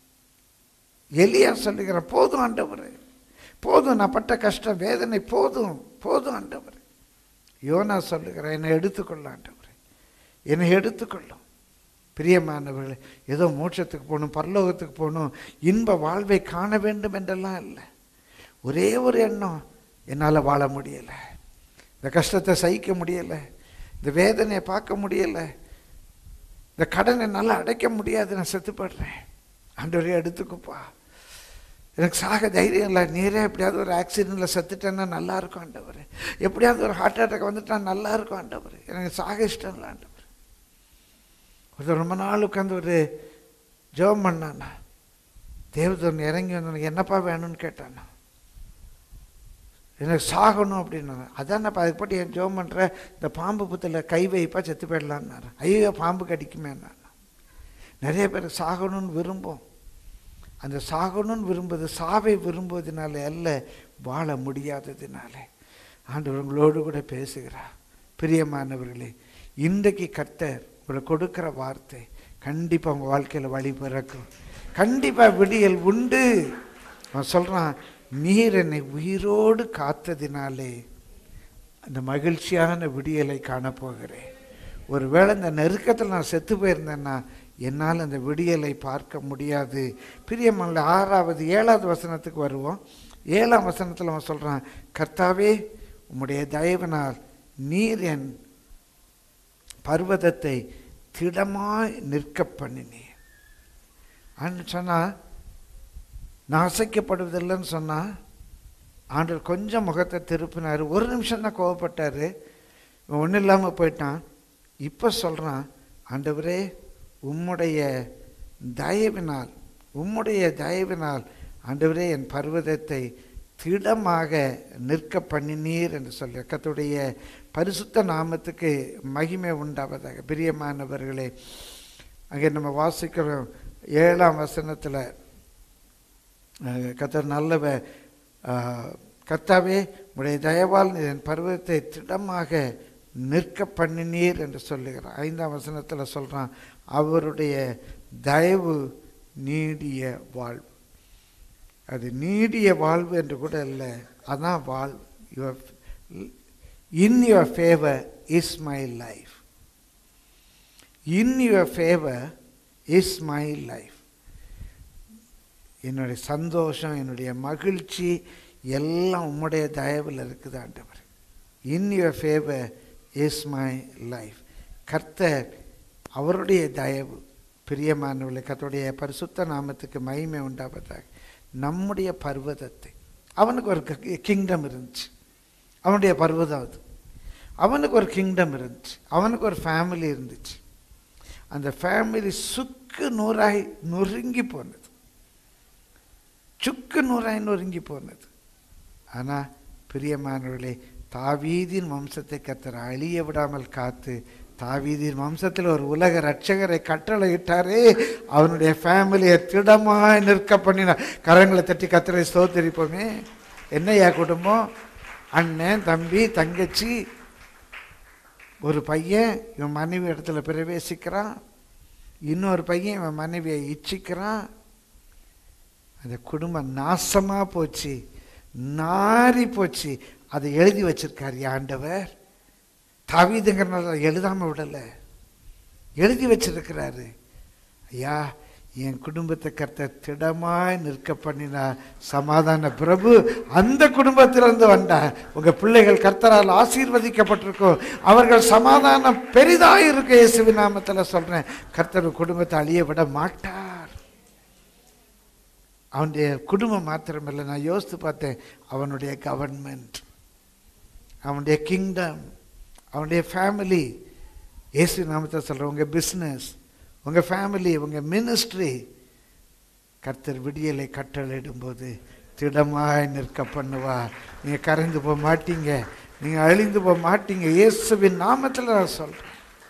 எலியா சொல்லுகிற போதும் ஆண்டவர் போதும் நான் பட்ட கஷ்டம் வேதனை போதும் போதும் ஆண்டவர் யோனா சொல்லுகிறேன் என்னை எடுத்துக்கொள்ள ஆண்டவர் என்னை எடுத்துக்கொள்ளும் பிரியமானவர்களே ஏதோ மோட்சத்துக்கு போகணும் பரலோகத்துக்கு போகணும் இன்ப வாழ்வை காண வேண்டும் என்றெல்லாம் இல்லை ஒரே ஒரு எண்ணம் என்னால் வாழ முடியலை இந்த கஷ்டத்தை சகிக்க முடியலை இந்த வேதனையை பார்க்க முடியலை இந்த கடனை என்னால் அடைக்க முடியாது நான் செத்துப்படுறேன் ஆண்டவரே எடுத்துக்குப்பா எனக்கு சாக தைரியம் இல்லை நீரே எப்படியாவது ஒரு ஆக்சிடெண்ட்டில் செத்துட்டேன்னா நல்லா இருக்கும் ஆண்டவர் எப்படியாவது ஒரு ஹார்ட் அட்டாக் வந்துட்டா நல்லா இருக்கும் ஆண்டவர் எனக்கு சாக இஷ்டம் இல்லை ஆண்டவர் ஒருத்தர் ரொம்ப நாள் உட்காந்து ஒரு ஜெபம் பண்ணானா தேவதன் இறங்கி வந்து என்னப்பா வேணும்னு கேட்டானா எனக்கு சாகணும் அப்படின்னா அதான் அதுக்கு போட்டு என் ஜெபம் பண்ணுற இந்த பாம்பு புத்தில் கை வைப்பா செத்து போயிடலான்னாரு ஐயோ பாம்பு கடிக்குமே நிறைய பேர் சாகணும்னு விரும்பும் அந்த சாகணும்னு விரும்புவது சாவை விரும்புவதனால அல்ல வாழ முடியாததினாலே ஆண்டவர் உங்களோடு கூட பேசுகிறார் பிரியமானவர்களே இன்றைக்கு கர்த்தர் உங்களுக்கு கொடுக்குற வார்த்தை கண்டிப்பாக உங்கள் வாழ்க்கையில் வழி பிறக்கும் கண்டிப்பாக விடியல் உண்டு அவன் சொல்கிறான் நீர் என்னை உயிரோடு காத்ததினாலே அந்த மகிழ்ச்சியான விடியலை காணப்போகிறேன் ஒருவேளை இந்த நெருக்கத்தில் நான் செத்து போயிருந்தேன்னா என்னால் அந்த விடியலை பார்க்க முடியாது பிரியமல்ல ஆறாவது ஏழாவது வசனத்துக்கு வருவோம் ஏழாம் வசனத்தில் அவன் சொல்கிறான் கர்த்தாவே உம்முடைய தயவினால் நீர் என் பர்வதத்தை திடமாய் நிற்க பண்ணினேன் அன்னு சொன்னால் நான் அசைக்கப்படுவதில்லைன்னு சொன்னால் ஆண்டவர் கொஞ்சம் முகத்தை திருப்பினார் ஒரு நிமிஷம் தான் கோவப்பட்டார் இவன் ஒன்றும் இல்லாமல் போயிட்டான் இப்போ சொல்கிறான் ஆண்டவரே உம்முடைய தயவினால் உம்முடைய தயவினால் ஆண்டவரே என் பர்வதத்தை திடமாக நிற்க பண்ணினீர் என்று சொல்ல கத்துடைய பரிசுத்த நாமத்துக்கு மகிமை உண்டாவதாக பிரியமானவர்களே அங்கே நம்ம வாசிக்கிறோம் ஏழாம் வசனத்தில் கத்தர் நல்லவ கர்த்தாவே உடைய தயவால் என் பருவத்தை திடமாக நிற்க பண்ணினீர் என்று சொல்லுகிறார் ஐந்தாம் வசனத்தில் சொல்கிறான் அவருடைய தயவு நீடிய வாழ்வு அது நீடிய வாழ்வு என்று கூட இல்லை அதான் வாழ்வு your in your favour is my life in your favour is my life என்னுடைய சந்தோஷம் என்னுடைய மகிழ்ச்சி எல்லாம் உம்முடைய தயவில் இருக்குது ஆண்டவர் in your favour is my life கர்த்தர் அவருடைய தயவு பிரியமானவர்களை கர்த்தருடைய பரிசுத்த நாமத்துக்கு மகிமை உண்டாவதாக நம்முடைய பர்வதத்தை அவனுக்கு ஒரு கிங்டம் இருந்துச்சு அவனுடைய பர்வதம் அது அவனுக்கு ஒரு கிங்டம் இருந்துச்சு அவனுக்கு ஒரு ஃபேமிலி இருந்துச்சு அந்த ஃபேமிலி சுக்கு நூறாய் நொறுங்கி போனது சுக்கு நூறாய் நொறுங்கி போனது ஆனால் பிரியமானவர்களே தாவீதின் வம்சத்தை கத்தர் அழிய விடாமல் காத்து தாவீதின் வம்சத்தில் ஒரு உலக ரட்சகரை கட்டளையிட்டாரே அவனுடைய ஃபேமிலியை திடமாய் நிற்க பண்ணினார் கரங்களை தட்டி கத்தரை ஸ்தோத்தரிப்போமே என்னையா குடும்பம் அண்ணன் தம்பி தங்கச்சி ஒரு பையன் இவன் மனைவி இடத்துல பிரவேசிக்கிறான் இன்னொரு பையன் இவன் மனைவியை இச்சிக்கிறான் அந்த குடும்பம் நாசமாக போச்சு நாரி போச்சு அதை எழுதி வச்சிருக்கார் ஆண்டவர் தாவீதுங்கிறனால எழுதாமல் விடலை எழுதி வச்சிருக்கிறாரு ஐயா என் குடும்பத்தை கர்த்த திடமாய் நிற்க பண்ணினா சமாதான பிரபு அந்த குடும்பத்திலிருந்து வந்தா உங்க பிள்ளைகள் கர்த்தரால் ஆசீர்வதிக்கப்பட்டிருக்கோம் அவர்கள் சமாதானம் பெரிதாக இருக்கு இயேசுவி நாமத்தில் சொல்றேன் கர்த்தர் குடும்பத்தை அழிய விட மாட்டார் அவனுடைய குடும்பம் மாத்திரமில்லை நான் யோசித்து பார்த்தேன் அவனுடைய கவர்மெண்ட் அவனுடைய கிங்டம் அவனுடைய ஃபேமிலி ஏசு நாமத்தை சொல்கிறேன் உங்கள் பிஸ்னஸ் உங்கள் ஃபேமிலி உங்கள் மினிஸ்ட்ரி கர்த்தர் விடியலை கட்டளையிடும்போது திடமாய் நிற்க பண்ணுவா நீங்கள் கரைந்து போக மாட்டீங்க நீங்கள் அழிந்து போக மாட்டீங்க இயேசுவின் நாமத்தில் நான் சொல்கிறேன்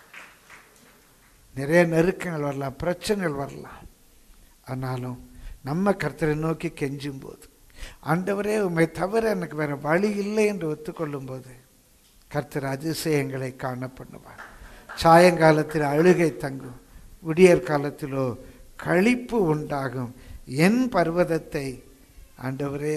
நிறைய நெருக்கங்கள் வரலாம் பிரச்சனைகள் வரலாம் ஆனாலும் நம்ம கர்த்தரை நோக்கி கெஞ்சும் போது ஆண்டவரே உண்மை தவிர எனக்கு வேற வழி இல்லை என்று ஒத்துக்கொள்ளும் போது கர்த்தர் அதிசயங்களை காண பண்ணுவார் சாயங்காலத்தில் அழுகை தங்கும் விடியற் காலத்திலோ கழிப்பு உண்டாகும் என் பர்வதத்தை ஆண்டவரே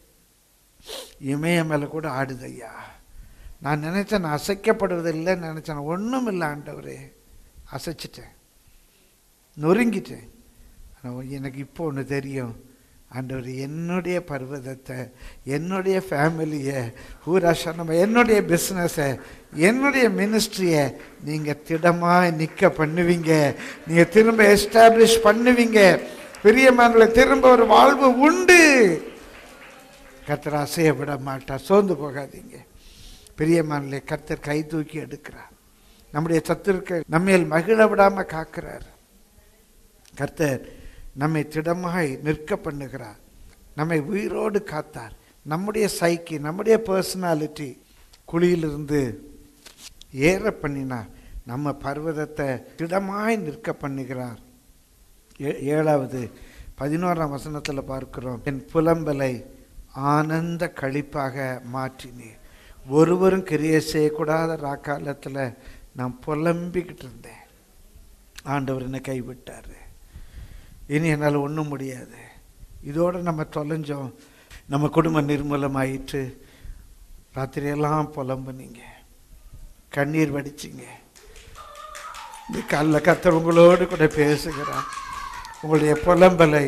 இமய மேலே கூட ஆடுதையா நான் நினைச்சேன் நான் அசைக்கப்படுவதில்லைன்னு நினைச்சேன் ஒன்றும் இல்லை ஆண்டவரே அசைச்சிட்டேன் நொறுங்கிட்டேன் ஆனால் எனக்கு இப்போ ஒன்று தெரியும் ஆண்டவர் என்னுடைய பர்வதத்தை என்னுடைய ஃபேமிலியை ஊராஷா நம்ம என்னுடைய பிஸ்னஸை என்னுடைய மினிஸ்ட்ரியை நீங்கள் திடமாக நிற்க பண்ணுவீங்க நீங்கள் திரும்ப எஸ்டாப்ளிஷ் பண்ணுவீங்க பெரியமானங்களை திரும்ப ஒரு வாழ்வு உண்டு கர்த்தர் அசைய விட மாட்டார் சோர்ந்து போகாதீங்க பெரியமானலை கர்த்தர் கை தூக்கி எடுக்கிறார் நம்முடைய சத்துருக்க நம்மையில் மகிழ விடாமல் காக்கிறார் கர்த்தர் நம்மை திடமாய் நிற்க பண்ணுகிறார் நம்மை உயிரோடு காத்தார் நம்முடைய சைக்கி நம்முடைய பர்சனாலிட்டி குழியிலிருந்து ஏற பண்ணினார் நம்ம பர்வதத்தை திடமாய் நிற்க பண்ணுகிறார் ஏ- ஏழாவது பதினோராம் வசனத்தில் பார்க்கிறோம் என் புலம்பலை ஆனந்த கழிப்பாக மாற்றினீர் ஒருவரும் கிரியை செய்யக்கூடாத ராக்காலத்தில் நான் புலம்பிக்கிட்டு இருந்தேன் ஆண்டவர் என்னை கைவிட்டார் இனி என்னால் ஒன்றும் முடியாது இதோடு நம்ம தொலைஞ்சோம் நம்ம குடும்பம் நிர்மூலமாயிற்று ராத்திரியெல்லாம் புலம்புனீங்க கண்ணீர் வடிச்சிங்க இந்த காலில் கத்தர் உங்களோடு கூட பேசுகிறார் உங்களுடைய புலம்பலை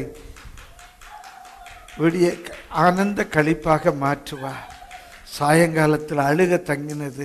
விடிய ஆனந்த கழிப்பாக மாற்றுவா சாயங்காலத்தில் அழுக தங்கினது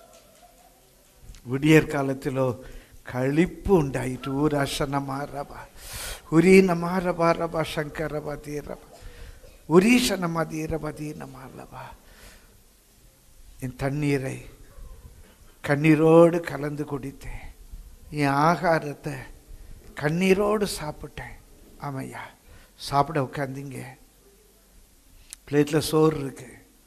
விடியற் காலத்திலோ கழிப்பு உண்டாயிற்று ஊராசன மாறபா உரீன மாறபா ரபா சங்கரபா தீரபா உரீசனமா தீரபா தீனமாலபா என் தண்ணீரை கண்ணீரோடு கலந்து குடித்தேன் என் ஆகாரத்தை கண்ணீரோடு சாப்பிட்டேன் ஆமையா சாப்பிட உட்காந்தீங்க பிளேட்டில் சோறு இருக்கு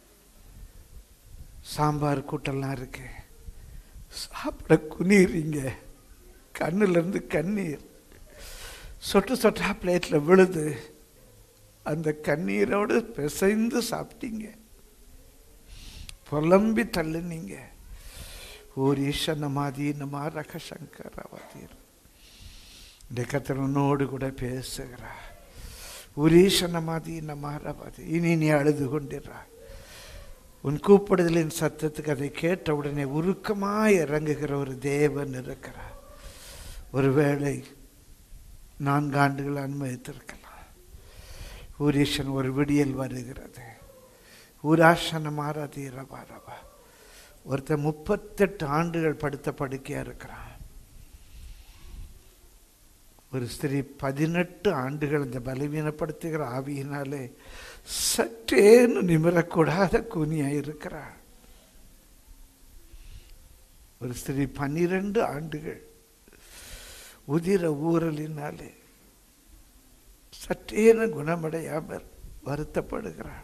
சாம்பார் கூட்டெல்லாம் இருக்கு சாப்பிட குனிறீங்க கண்ணுலேருந்து கண்ணீர் சொட்டு சொட்டா பிளேட்டில் விழுது அந்த கண்ணீரோடு பிசைந்து சாப்பிட்டீங்க புலம்பி தள்ளுனீங்க ஓர் ஈஷனமாதி நமா ரக சங்கரவாதீர் இந்த கத்திரனோடு கூட பேசுகிறார் உரீஷனமாதி நமாரபாதி இனி நீ அழுது கொண்டிறா உன் கூப்பிடுதலின் சத்தத்துக்கு அதை கேட்ட உடனே உருக்கமாய் இறங்குகிற ஒரு தேவன் இருக்கிறார் ஒருவேளை நான்கு ஆண்டுகள் அனுமதித்திருக்கலாம் ஊரீஷன் ஒரு விடியல் வருகிறது ஊராசன மாறாதி ரபா ரபா ஒருத்தன் முப்பத்தெட்டு ஆண்டுகள் படுத்த படுக்கையா இருக்கிறான் ஒரு ஸ்திரீ பதினெட்டு ஆண்டுகள் இந்த பலவீனப்படுத்துகிற ஆவியினாலே சற்றேன்னு நிமிரக்கூடாத கூனியா இருக்கிறாள் ஒரு ஸ்திரீ பன்னிரண்டு ஆண்டுகள் உதிர ஊரலினாலே சற்றேன குணமடையாமல் வருத்தப்படுகிறாள்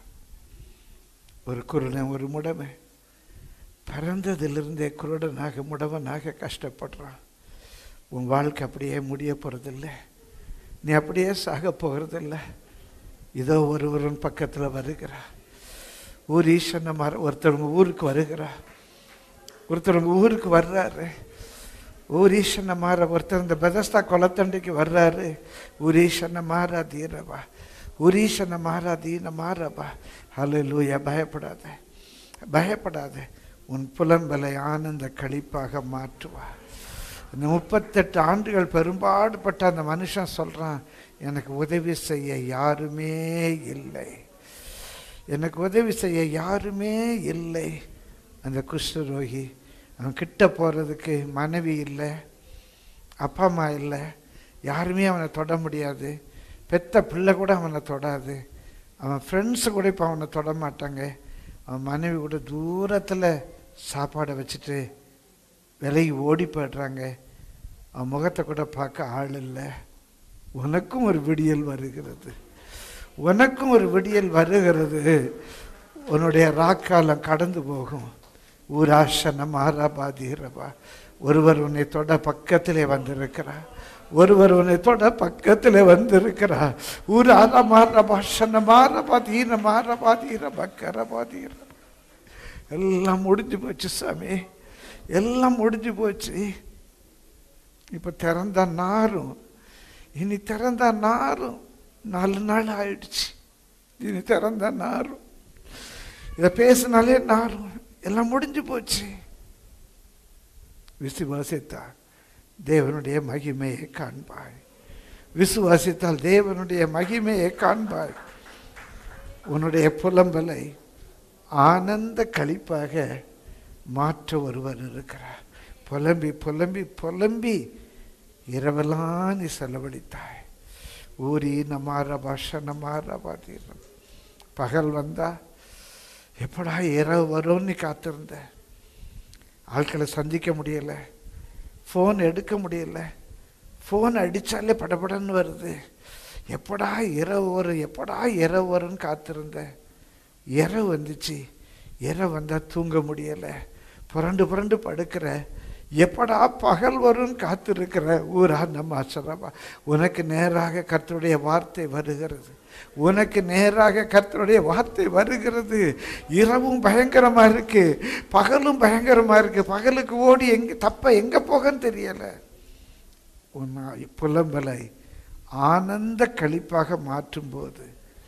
ஒரு குருடன் ஒரு முடமை பிறந்ததிலிருந்தே குருடனாக முடவனாக கஷ்டப்படுறான் உன் வாழ்க்கை அப்படியே முடிய போகிறதில்ல நீ அப்படியே சாக போகிறதில்ல இதோ ஒருவரும் பக்கத்தில் வருகிறா ஊர் ஈஸ்வரனை மர ஒருத்தர் உங்கள் ஊருக்கு வருகிறா ஒருத்தர் உங்கள் ஊருக்கு வர்றாரு ஊர் ஈஸ்வரனை மாற ஒருத்தர் இந்த பெதஸ்தா கொலத்தண்டைக்கு வர்றாரு ஊர் ஈஸ்வரனை மாறா தீரவா ஊர் ஈஸ்வரனை மாறா தீன மாறவா ஹலோ லூயா பயப்படாத பயப்படாத உன் புலம்பலை ஆனந்த கழிப்பாக மாற்றுவா இந்த முப்பத்தெட்டு ஆண்டுகள் பெரும்பாடுபட்ட அந்த மனுஷன் சொல்கிறான் எனக்கு உதவி செய்ய யாருமே இல்லை எனக்கு உதவி செய்ய யாருமே இல்லை அந்த குஷ்டரோகி அவன் கிட்ட போகிறதுக்கு மனைவி இல்லை அப்பா அம்மா இல்லை யாருமே அவனை தொட முடியாது பெத்த பிள்ளை கூட அவனை தொடாது அவன் ஃப்ரெண்ட்ஸு கூட இப்போ அவனை தொட மாட்டாங்க அவன் மனைவி கூட தூரத்தில் சாப்பாடை வச்சுட்டு விலகி ஓடி போய்ட்றாங்க அவன் முகத்தை கூட பார்க்க ஆள் இல்லை உனக்கும் ஒரு விடியல் வருகிறது உனக்கும் ஒரு விடியல் வருகிறது உன்னுடைய ராக்காலம் கடந்து போகும் ஊராசன மாறாபாதீரபா ஒருவர் உன்னை தொட பக்கத்திலே வந்திருக்கிறார் ஒருவர் உன்னை தொட பக்கத்தில் வந்திருக்கிறார் ஊர் ஆரா மாறபா சன மாறபா தீன மாறபா தீரபா கரபா தீர எல்லாம் முடிஞ்சு போச்சு சாமி எல்லாம் முடிஞ்சு போச்சு இப்போ திறந்தா நாரும் இனி திறந்தா நாரும் நாலு நாள் ஆயிடுச்சு இனி திறந்தா நாரும் இதை பேசினாலே நாரும் எல்லாம் முடிஞ்சு போச்சு விசுவாசித்தால் தேவனுடைய மகிமையை காண்பாய் விசுவாசித்தால் தேவனுடைய மகிமையை காண்பாய் உன்னுடைய புலம்பலை ஆனந்த கழிப்பாக மாற்ற ஒருவர் இருக்கிறார் புலம்பி புலம்பி புலம்பி இரவெல்லாம் நீ செலவழித்தாய் ஊரி நமார பாஷ நமார பாத்தீரம் பகல் வந்தா எப்படா இரவு வரும்னு காத்திருந்த ஆட்களை சந்திக்க முடியலை ஃபோன் எடுக்க முடியல ஃபோன் அடித்தாலே படபடன்னு வருது எப்படா இரவு வரும் எப்படா இரவு வரும்னு காத்திருந்தேன் இரவு வந்துச்சு இரவு வந்தால் தூங்க முடியலை புரண்டு புரண்டு படுக்கிற எப்படா பகல் வரும்னு காத்திருக்கிற ஊரா நம்ம அசரமா உனக்கு நேராக கர்த்தருடைய வார்த்தை வருகிறது உனக்கு நேராக கர்த்தருடைய வார்த்தை வருகிறது இரவும் பயங்கரமா இருக்கு பகலும் பயங்கரமா இருக்கு பகலுக்கு ஓடி எங்க தப்ப எங்க போகன்னு தெரியல உன் புலம்பலை ஆனந்த கழிப்பாக மாற்றும் போது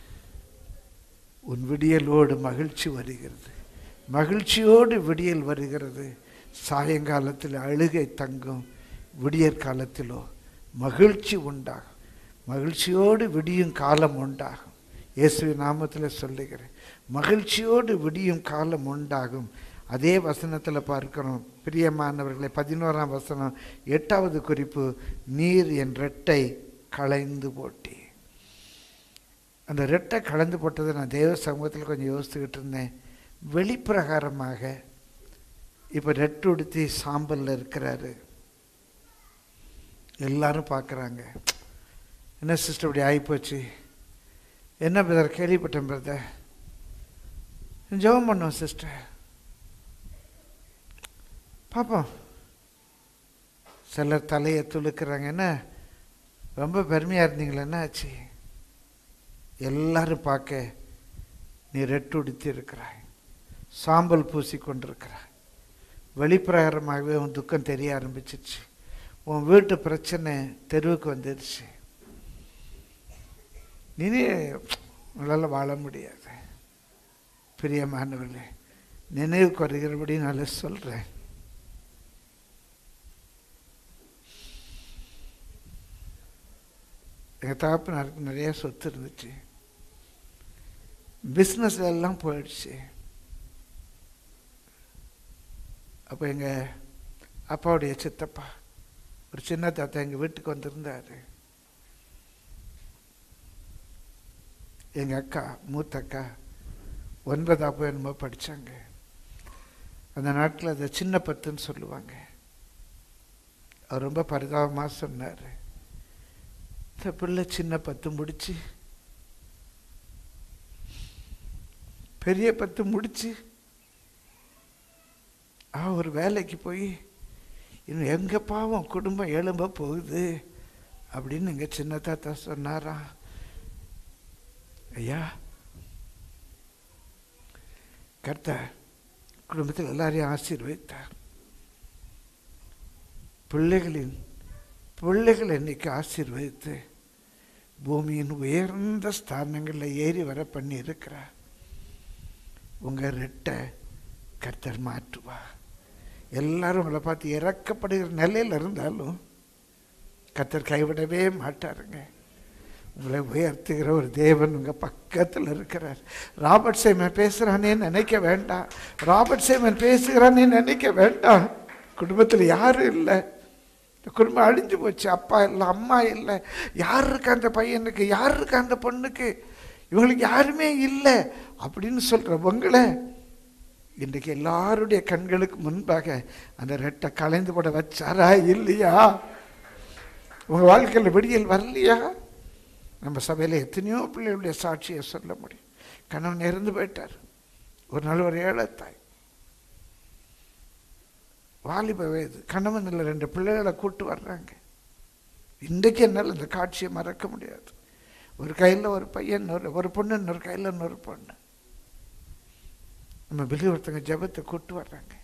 உன் விடியலோடு மகிழ்ச்சி வருகிறது மகிழ்ச்சியோடு விடியல் வருகிறது சாயங்காலத்தில் அழுகை தங்கும் விடியற் காலத்திலோ மகிழ்ச்சி உண்டாகும் மகிழ்ச்சியோடு விடியும் காலம் உண்டாகும் இயேசுவின் நாமத்தில் சொல்லுகிறேன் மகிழ்ச்சியோடு விடியும் காலம் உண்டாகும் அதே வசனத்தில் பார்க்கிறோம் பிரியமானவர்களை பதினோராம் வசனம் எட்டாவது குறிப்பு நீர் என் ரெட்டை களைந்து போட்டி அந்த ரெட்டை கலந்து போட்டதை நான் தேவ சமூகத்தில் கொஞ்சம் யோசித்துக்கிட்டு இருந்தேன் வெளிப்பிரகாரமாக இப்போ ரெட்டு உடுத்தி சாம்பலில் இருக்கிறாரு எல்லாரும் பார்க்குறாங்க என்ன சிஸ்டர் இப்படி ஆகிப்போச்சு என்ன பிரதர் கேள்விப்பட்டேன் பிரதர் ஜெபம் பண்ணோம் சிஸ்டர் பார்ப்போம் சிலர் தலையை துளுக்குறாங்க என்ன ரொம்ப பெருமையாக இருந்தீங்களே என்ன ஆச்சு எல்லாரும் பார்க்க நீ ரெட்டு உடுத்தி இருக்கிறாய் சாம்பல் பூசி கொண்டிருக்கிறாய் வெளிப்பிரகாரமாகவே உன் துக்கம் தெரிய ஆரம்பிச்சிருச்சு உன் வீட்டு பிரச்சனை தெருவுக்கு வந்துடுச்சு இனி உங்களால் வாழ முடியாது பிரியமானவர்களே நினைவுக்கு வருகிறபடி நான் சொல்கிறேன் எங்கள் தகப்பனாருக்கு நிறைய சொத்து இருந்துச்சு பிஸ்னஸ் எல்லாம் போயிடுச்சு அப்போ எங்கள் அப்பாவுடைய சித்தப்பா ஒரு சின்ன தாத்தா எங்கள் வீட்டுக்கு வந்திருந்தார் எங்கள் அக்கா மூத்த அக்கா ஒன்பதாப்போ என்னமோ படித்தாங்க அந்த நாட்டில் அதை சின்ன பத்துன்னு சொல்லுவாங்க அவர் ரொம்ப பரிதாபமாக சொன்னார் இந்த பிள்ளை சின்ன பத்து முடிச்சு பெரிய பத்து முடிச்சு ஆ ஒரு வேலைக்கு போய் இன்னும் எங்க பாவம் குடும்பம் எழும்ப போகுது அப்படின்னு எங்க சின்ன தாத்தா சொன்னாரா ஐயா கர்த்தர் குடும்பத்தில் எல்லாரையும் ஆசீர்வதித்தார் பிள்ளைகளின் பிள்ளைகள் இன்னைக்கு ஆசீர்வதித்து பூமியின் உயர்ந்த ஸ்தானங்களில் ஏறி வர பண்ணி இருக்கிறார் உங்க ரெட்டை கர்த்தர் மாற்றுவா எல்லாரும் உங்களை பார்த்து இறக்கப்படுகிற நிலையில் இருந்தாலும் கர்த்தர் கைவிடவே மாட்டாருங்க உங்களை உயர்த்துகிற ஒரு தேவன் உங்கள் பக்கத்தில் இருக்கிறார் ராபர்ட் சேமன் பேசுகிறானே நினைக்க வேண்டாம் ராபர்ட் சேமன் பேசுகிறானே நினைக்க வேண்டாம் குடும்பத்தில் யாரும் இல்லை இந்த குடும்பம் அழிஞ்சு போச்சு அப்பா இல்லை அம்மா இல்லை யார் இருக்கா அந்த பையனுக்கு யார் இருக்கா அந்த பொண்ணுக்கு இவங்களுக்கு யாருமே இல்லை அப்படின்னு சொல்கிற உங்களை இன்றைக்கு எல்லாருடைய கண்களுக்கு முன்பாக அந்த ரெட்டை கலைந்து போட வச்சாரா இல்லையா உங்கள் வாழ்க்கையில் விடியல் வரலையா நம்ம சபையில் எத்தனையோ பிள்ளைகளுடைய சாட்சியை சொல்ல முடியும் கணவன் இறந்து போயிட்டார் ஒரு நாள் ஒரு ஏழத்தாய் வாலிப வயது கணவன் இல்லை ரெண்டு பிள்ளைகளை கூட்டு வர்றாங்க இன்றைக்கு என்னால் அந்த காட்சியை மறக்க முடியாது ஒரு கையில் ஒரு பையன் இன்னொரு ஒரு பொண்ணு இன்னொரு கையில் இன்னொரு பொண்ணு நம்ம வெளியே ஒருத்தங்க ஜபத்தை கூட்டு வர்றாங்க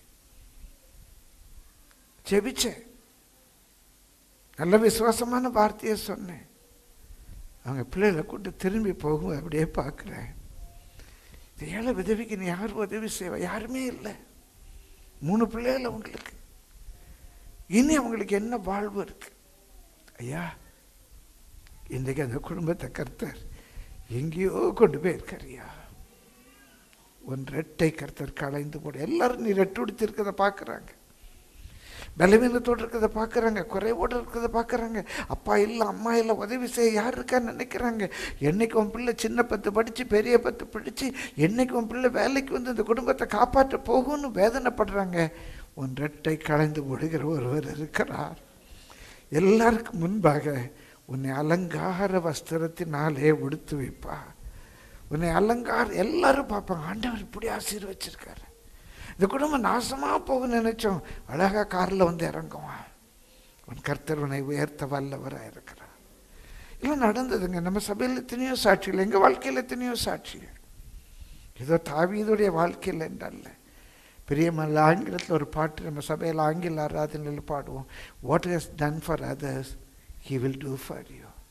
ஜெபிச்சேன் நல்ல விசுவாசமான வார்த்தையை சொன்னேன் அவங்க பிள்ளைகளை கூட்டு திரும்பி போகும் அப்படியே பார்க்குறேன் இந்த ஏழை விதவிக்கு நீ யார் உதவி செய்வா யாருமே இல்லை மூணு பிள்ளைகள் அவங்களுக்கு இனி அவங்களுக்கு என்ன வாழ்வு இருக்கு ஐயா இன்றைக்கு அந்த குடும்பத்தை கர்த்தர் எங்கேயோ கொண்டு போயிருக்காரியா உன் ரெட்டை கர்த்தர் களைந்து போட எல்லாரும் நீ ரெட்டு உடுத்தி இருக்கிறத பார்க்குறாங்க பலவீனத்தோடு இருக்கிறத பார்க்குறாங்க குறைவோடு இருக்கிறத பார்க்குறாங்க அப்பா இல்லை அம்மா இல்லை உதவி செய்ய யார் இருக்கான்னு நினைக்கிறாங்க என்னைக்கு உன் பிள்ளை சின்ன பத்து படித்து பெரிய பத்து படித்து என்னைக்கு உன் பிள்ளை வேலைக்கு வந்து இந்த குடும்பத்தை காப்பாற்ற போகும்னு வேதனைப்படுறாங்க உன் ரெட்டை களைந்து போடுகிற ஒருவர் இருக்கிறார் எல்லாருக்கும் முன்பாக உன்னை அலங்கார வஸ்திரத்தினாலே உடுத்து வைப்பா உன்னை அலங்கார எல்லாரும் பார்ப்பாங்க ஆண்டவர் இப்படி ஆசீர்வச்சிருக்காரு இந்த குடும்பம் நாசமாக போகும்னு நினைச்சோம் அழகா காரில் வந்து இறங்குவான் உன் கர்த்தர் உன்னை உயர்த்த வல்லவராக இருக்கிறார் இல்லை நடந்ததுங்க நம்ம சபையில் எத்தனையோ சாட்சிகள் எங்கள் வாழ்க்கையில் எத்தனையோ சாட்சிகள் ஏதோ தாவீதுடைய வாழ்க்கையில் என்றல்ல பிரியமல்ல ஆங்கிலத்தில் ஒரு பாட்டு நம்ம சபையில் ஆங்கில ஆராதனையில் பாடுவோம் what has done for others he will do for you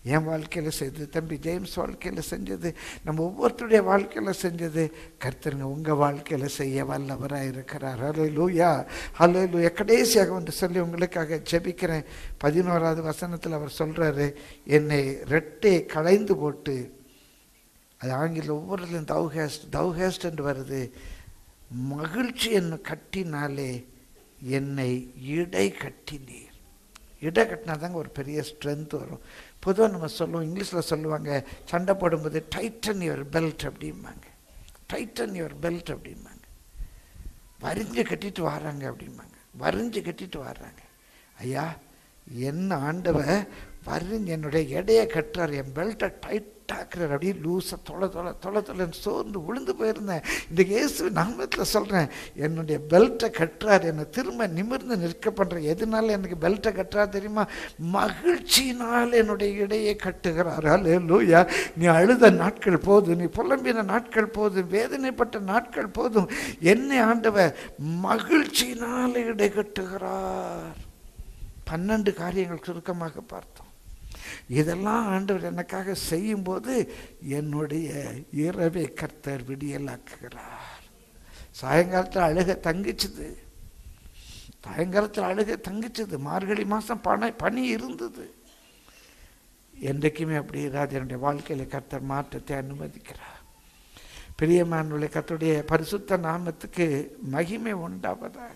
என் வாழ்க்கையில் செய்தது தம்பி ஜேம்ஸ் வாழ்க்கையில் செஞ்சது நம்ம ஒவ்வொருத்தருடைய வாழ்க்கையில் செஞ்சது கர்த்தருங்க உங்கள் வாழ்க்கையில் செய்ய வல்லவராக இருக்கிறார் ஹலோ லூயா ஹலோ லூயா கடைசியாக வந்து சொல்லி உங்களுக்காக ஜெபிக்கிறேன் பதினோராவது வசனத்தில் அவர் சொல்கிறாரு என்னை ரெட்டை களைந்து போட்டு அது ஆங்கில ஒவ்வொருலையும் தவ் ஹேஸ்ட் தவ் ஹேஸ்ட் என்று வருது மகிழ்ச்சி என்ன கட்டினாலே என்னை இடை கட்டினீர் இடை கட்டினா தாங்க ஒரு பெரிய ஸ்ட்ரென்த் வரும் பொதுவாக நம்ம சொல்லுவோம் இங்கிலீஷில் சொல்லுவாங்க சண்டை போடும்போது டைட்டன் யுவர் பெல்ட் அப்படிம்பாங்க டைட்டன் யுவர் பெல்ட் அப்படிம்பாங்க வரிஞ்சு கட்டிட்டு வராங்க அப்படிம்பாங்க வரிஞ்சு கட்டிட்டு வர்றாங்க ஐயா என்ன ஆண்டவ வரிஞ்சு என்னுடைய எடையை கட்டுறார் என் பெல்ட்டை டைட்டாக்குறார் அப்படியே லூஸாக தொலை தொலை தொலை தொலைன்னு சோர்ந்து விழுந்து போயிருந்தேன் இந்த இயேசு நாமத்தில் சொல்கிறேன் என்னுடைய பெல்ட்டை கட்டுறார் என்னை திரும்ப நிமிர்ந்து நிற்க பண்ணுற எதனால எனக்கு பெல்ட்டை கட்டுறார் தெரியுமா மகிழ்ச்சியினால் என்னுடைய இடையை கட்டுகிறார் லூயா நீ அழுத நாட்கள் போதும் நீ புலம்பின நாட்கள் போதும் வேதனைப்பட்ட நாட்கள் போதும் என்னை ஆண்டவ மகிழ்ச்சியினால் இடை கட்டுகிறார் பன்னெண்டு காரியங்கள் சுருக்கமாக பார்த்தோம் இதெல்லாம் ஆண்டவர் எனக்காக செய்யும்போது என்னுடைய இரவை கர்த்தர் விடியலாக்குகிறார் சாயங்காலத்தில் அழுக தங்கிச்சுது சாயங்காலத்தில் அழுக தங்கிச்சுது மார்கழி மாதம் பண பனி இருந்தது என்றைக்குமே அப்படி இராது என்னுடைய வாழ்க்கையில் கர்த்தர் மாற்றத்தை அனுமதிக்கிறார் பிரியமானுடைய கர்த்தருடைய பரிசுத்த நாமத்துக்கு மகிமை உண்டாவதாக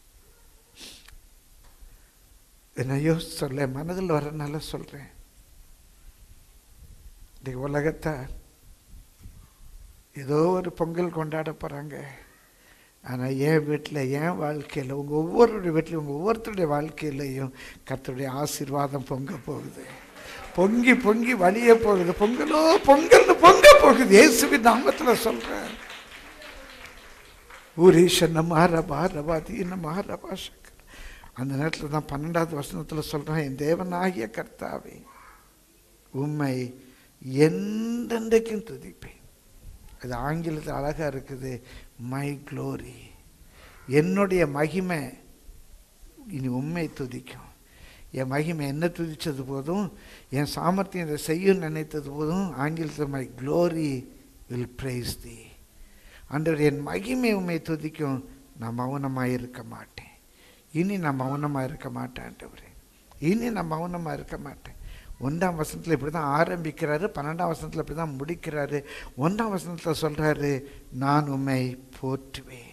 என்ன யோசிச்சு சொல்ல மனதில் வரனால சொல்கிறேன் இன்றைக்கு உலகத்தை ஏதோ ஒரு பொங்கல் கொண்டாட போகிறாங்க ஆனால் என் வீட்டில் என் வாழ்க்கையில் உங்கள் ஒவ்வொருடைய வீட்டிலையும் உங்கள் ஒவ்வொருத்தருடைய வாழ்க்கையிலையும் கர்த்தருடைய ஆசீர்வாதம் பொங்க போகுது பொங்கி பொங்கி வழிய போகுது பொங்கலோ பொங்கல்னு பொங்க போகுது இயேசுவின் நாமத்தில் சொல்கிறேன் ஊரீஷன் மாறபா ரபா தீன மாறபா சக்கர் அந்த நேரத்தில் தான் பன்னெண்டாவது வசனத்தில் சொல்கிறேன் என் தேவனாகிய கர்த்தாவே உம்மை எந்தெந்தைக்கும் துதிப்பேன் அது ஆங்கிலத்தில் அழகாக இருக்குது மை க்ளோரி என்னுடைய மகிமை இனி உண்மை துதிக்கும் என் மகிமை என்ன துதித்தது போதும் என் சாமர்த்தியம் இதை செய்யும் நினைத்தது போதும் ஆங்கிலத்தில் my glory will praise the அன்றவர் என் மகிமை உண்மை துதிக்கும் நான் மௌனமாக இருக்க மாட்டேன் இனி நான் மௌனமாக இருக்க மாட்டேன் ஆண்டவரே இனி நான் மௌனமாக இருக்க மாட்டேன் ஒன்றாம் வசனத்தில் இப்படி தான் ஆரம்பிக்கிறாரு பன்னெண்டாம் வசனத்தில் இப்படி தான் முடிக்கிறாரு ஒன்றாம் வசனத்தில் சொல்கிறாரு நான் உண்மை போற்றுவேன்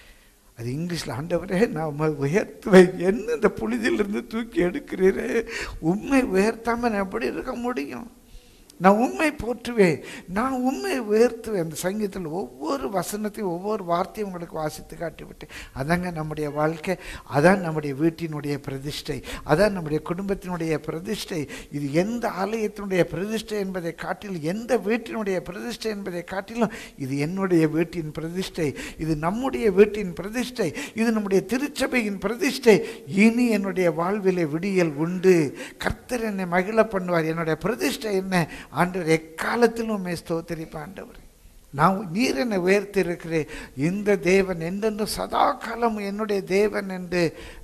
அது இங்கிலீஷில் ஆண்டவரே நான் உண்மை உயர்த்துவேன் என்ன இந்த புனிதிலிருந்து தூக்கி எடுக்கிறீரே உண்மை உயர்த்தாமல் நான் எப்படி இருக்க முடியும் நான் உண்மை போற்றுவேன் நான் உண்மை உயர்த்துவேன் அந்த சங்கீதத்தில் ஒவ்வொரு வசனத்தையும் ஒவ்வொரு வார்த்தையும் உங்களுக்கு வாசித்து காட்டிவிட்டேன் அதாங்க நம்முடைய வாழ்க்கை அதான் நம்முடைய வீட்டினுடைய பிரதிஷ்டை அதான் நம்முடைய குடும்பத்தினுடைய பிரதிஷ்டை இது எந்த ஆலயத்தினுடைய பிரதிஷ்டை என்பதை காட்டிலும் எந்த வீட்டினுடைய பிரதிஷ்டை என்பதை காட்டிலும் இது என்னுடைய வீட்டின் பிரதிஷ்டை இது நம்முடைய வீட்டின் பிரதிஷ்டை இது நம்முடைய திருச்சபையின் பிரதிஷ்டை இனி என்னுடைய வாழ்விலே விடியல் உண்டு கர்த்தர் என்னை மகிழ பண்ணுவார் என்னுடைய பிரதிஷ்டை என்ன ஆண்டவர் எக்காலத்திலும் உண்மை ஸ்தோத்திரிப்ப ஆண்டவர் நான் நீர் என்னை உயர்த்தி இருக்கிறேன் இந்த தேவன் என்றென்றும் சதா காலம் என்னுடைய தேவன் என்று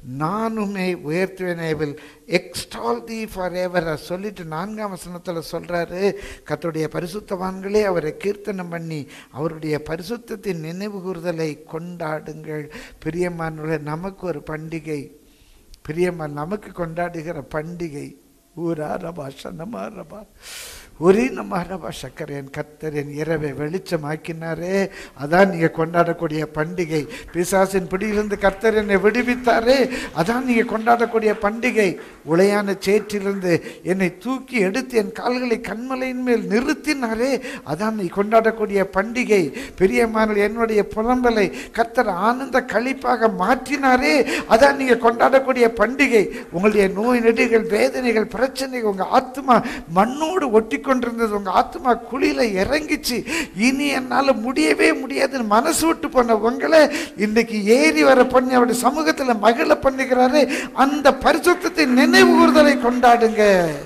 நானுமே உயர்த்துவேன் I will எக்ஸ்டால் the for ever சொல்லிட்டு நான்காம் வசனத்தில் சொல்கிறாரு கத்தருடைய பரிசுத்தவான்களே அவரை கீர்த்தனம் பண்ணி அவருடைய பரிசுத்தத்தின் நினைவு கூறுதலை கொண்டாடுங்கள் பிரியமானுள்ள நமக்கு ஒரு பண்டிகை பிரியமா நமக்கு கொண்டாடுகிற பண்டிகை ஊரா ரபா சன்னமா ரபா ஒரே நம்ம சக்கரன் கத்தரின் இரவை வெளிச்சமாக்கினாரே அதான் நீங்கள் கொண்டாடக்கூடிய பண்டிகை பிசாசின் பிடியிலிருந்து கர்த்தர் என்னை விடுவித்தாரே அதான் நீங்கள் கொண்டாடக்கூடிய பண்டிகை உளையான சேற்றிலிருந்து என்னை தூக்கி எடுத்து என் கால்களை கண்மலையின் மேல் நிறுத்தினாரே அதான் நீ கொண்டாடக்கூடிய பண்டிகை பெரியம்மாள் என்னுடைய புலம்பலை கர்த்தர் ஆனந்த கழிப்பாக மாற்றினாரே அதான் நீங்கள் கொண்டாடக்கூடிய பண்டிகை உங்களுடைய நோய் நெடிகள் வேதனைகள் பிரச்சனைகள் உங்கள் ஆத்மா மண்ணோடு ஒட்டி கொண்டிருந்தது உங்கள் ஆத்மா குழியில் இறங்கிச்சு இனி என்னால் முடியவே முடியாதுன்னு மனசு விட்டு போன உங்களை இன்னைக்கு ஏறி வர பண்ணி அவருடைய சமூகத்தில் மகிழ பண்ணுகிறாரு அந்த பரிசுத்தத்தை நினைவு கூறுதலை கொண்டாடுங்க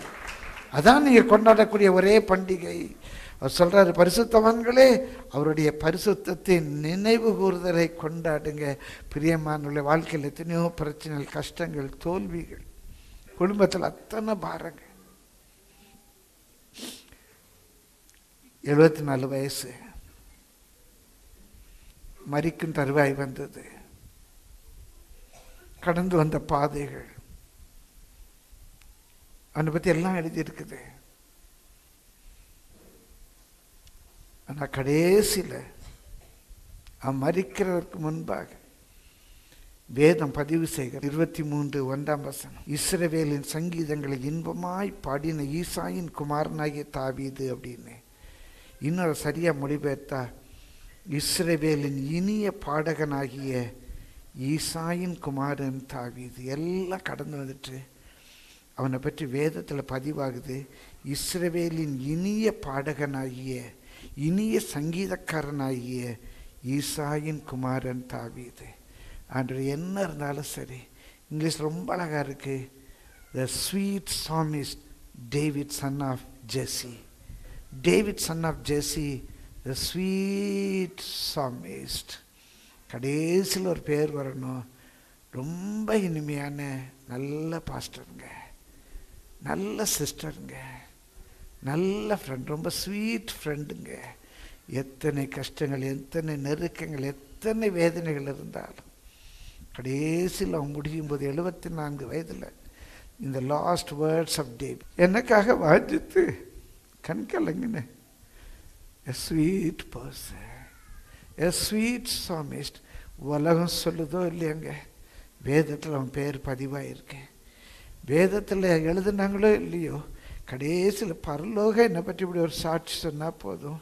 அதான் நீங்கள் கொண்டாடக்கூடிய ஒரே பண்டிகை அவர் சொல்கிறாரு பரிசுத்தவான்களே அவருடைய பரிசுத்தத்தின் நினைவு கூறுதலை கொண்டாடுங்க பிரியமானுள்ள வாழ்க்கையில் எத்தனையோ பிரச்சனைகள் கஷ்டங்கள் தோல்விகள் குடும்பத்தில் அத்தனை பாருங்க எழுபத்தி நாலு வயசு மறிக்கும் தருவாய் வந்தது கடந்து வந்த பாதைகள் அவனை பற்றி எல்லாம் எழுதியிருக்குது ஆனால் கடைசியில் அவன் மறிக்கிறதற்கு முன்பாக வேதம் பதிவு செய்கிற இருபத்தி மூன்று ஒன்றாம் வசனம் இஸ்ரவேலின் சங்கீதங்களை இன்பமாய் பாடின ஈசாயின் குமாரனாகிய தாவீது அப்படின்னு இன்னொரு சரியாக மொழிபெயர்த்தா இஸ்ரவேலின் இனிய பாடகனாகிய ஈசாயின் குமாரன் தாவீது எல்லாம் கடந்து வந்துட்டு அவனை பற்றி வேதத்தில் பதிவாகுது இஸ்ரவேலின் இனிய பாடகனாகிய இனிய சங்கீதக்காரனாகிய ஈசாயின் குமாரன் தாவீது ஆண்டு என்ன இருந்தாலும் சரி இங்கிலீஷ் ரொம்ப அழகாக இருக்கு the sweet psalmist David son of Jesse David son of Jesse the sweet psalmist கடைசியில் ஒரு பேர் வரணும் ரொம்ப இனிமையான நல்ல பாஸ்டருங்க நல்ல சிஸ்டருங்க நல்ல ஃப்ரெண்ட் ரொம்ப ஸ்வீட் ஃப்ரெண்டுங்க எத்தனை கஷ்டங்கள் எத்தனை நெருக்கங்கள் எத்தனை வேதனைகள் இருந்தாலும் கடைசியில் அவன் முடியும் போது எழுபத்தி நான்கு வயதில் இந்த லாஸ்ட் வேர்ட்ஸ் ஆஃப் டே எனக்காக வாஞ்சித்து கண் கலங்கின a sweet person a sweet psalmist உலகம் சொல்லுதோ இல்லையாங்க வேதத்தில் அவன் பேர் பதிவாயிருக்கேன் வேதத்தில் எழுதுனாங்களோ இல்லையோ கடைசியில் பரலோக என்னை பற்றி இப்படி ஒரு சாட்சி சொன்னால் போதும்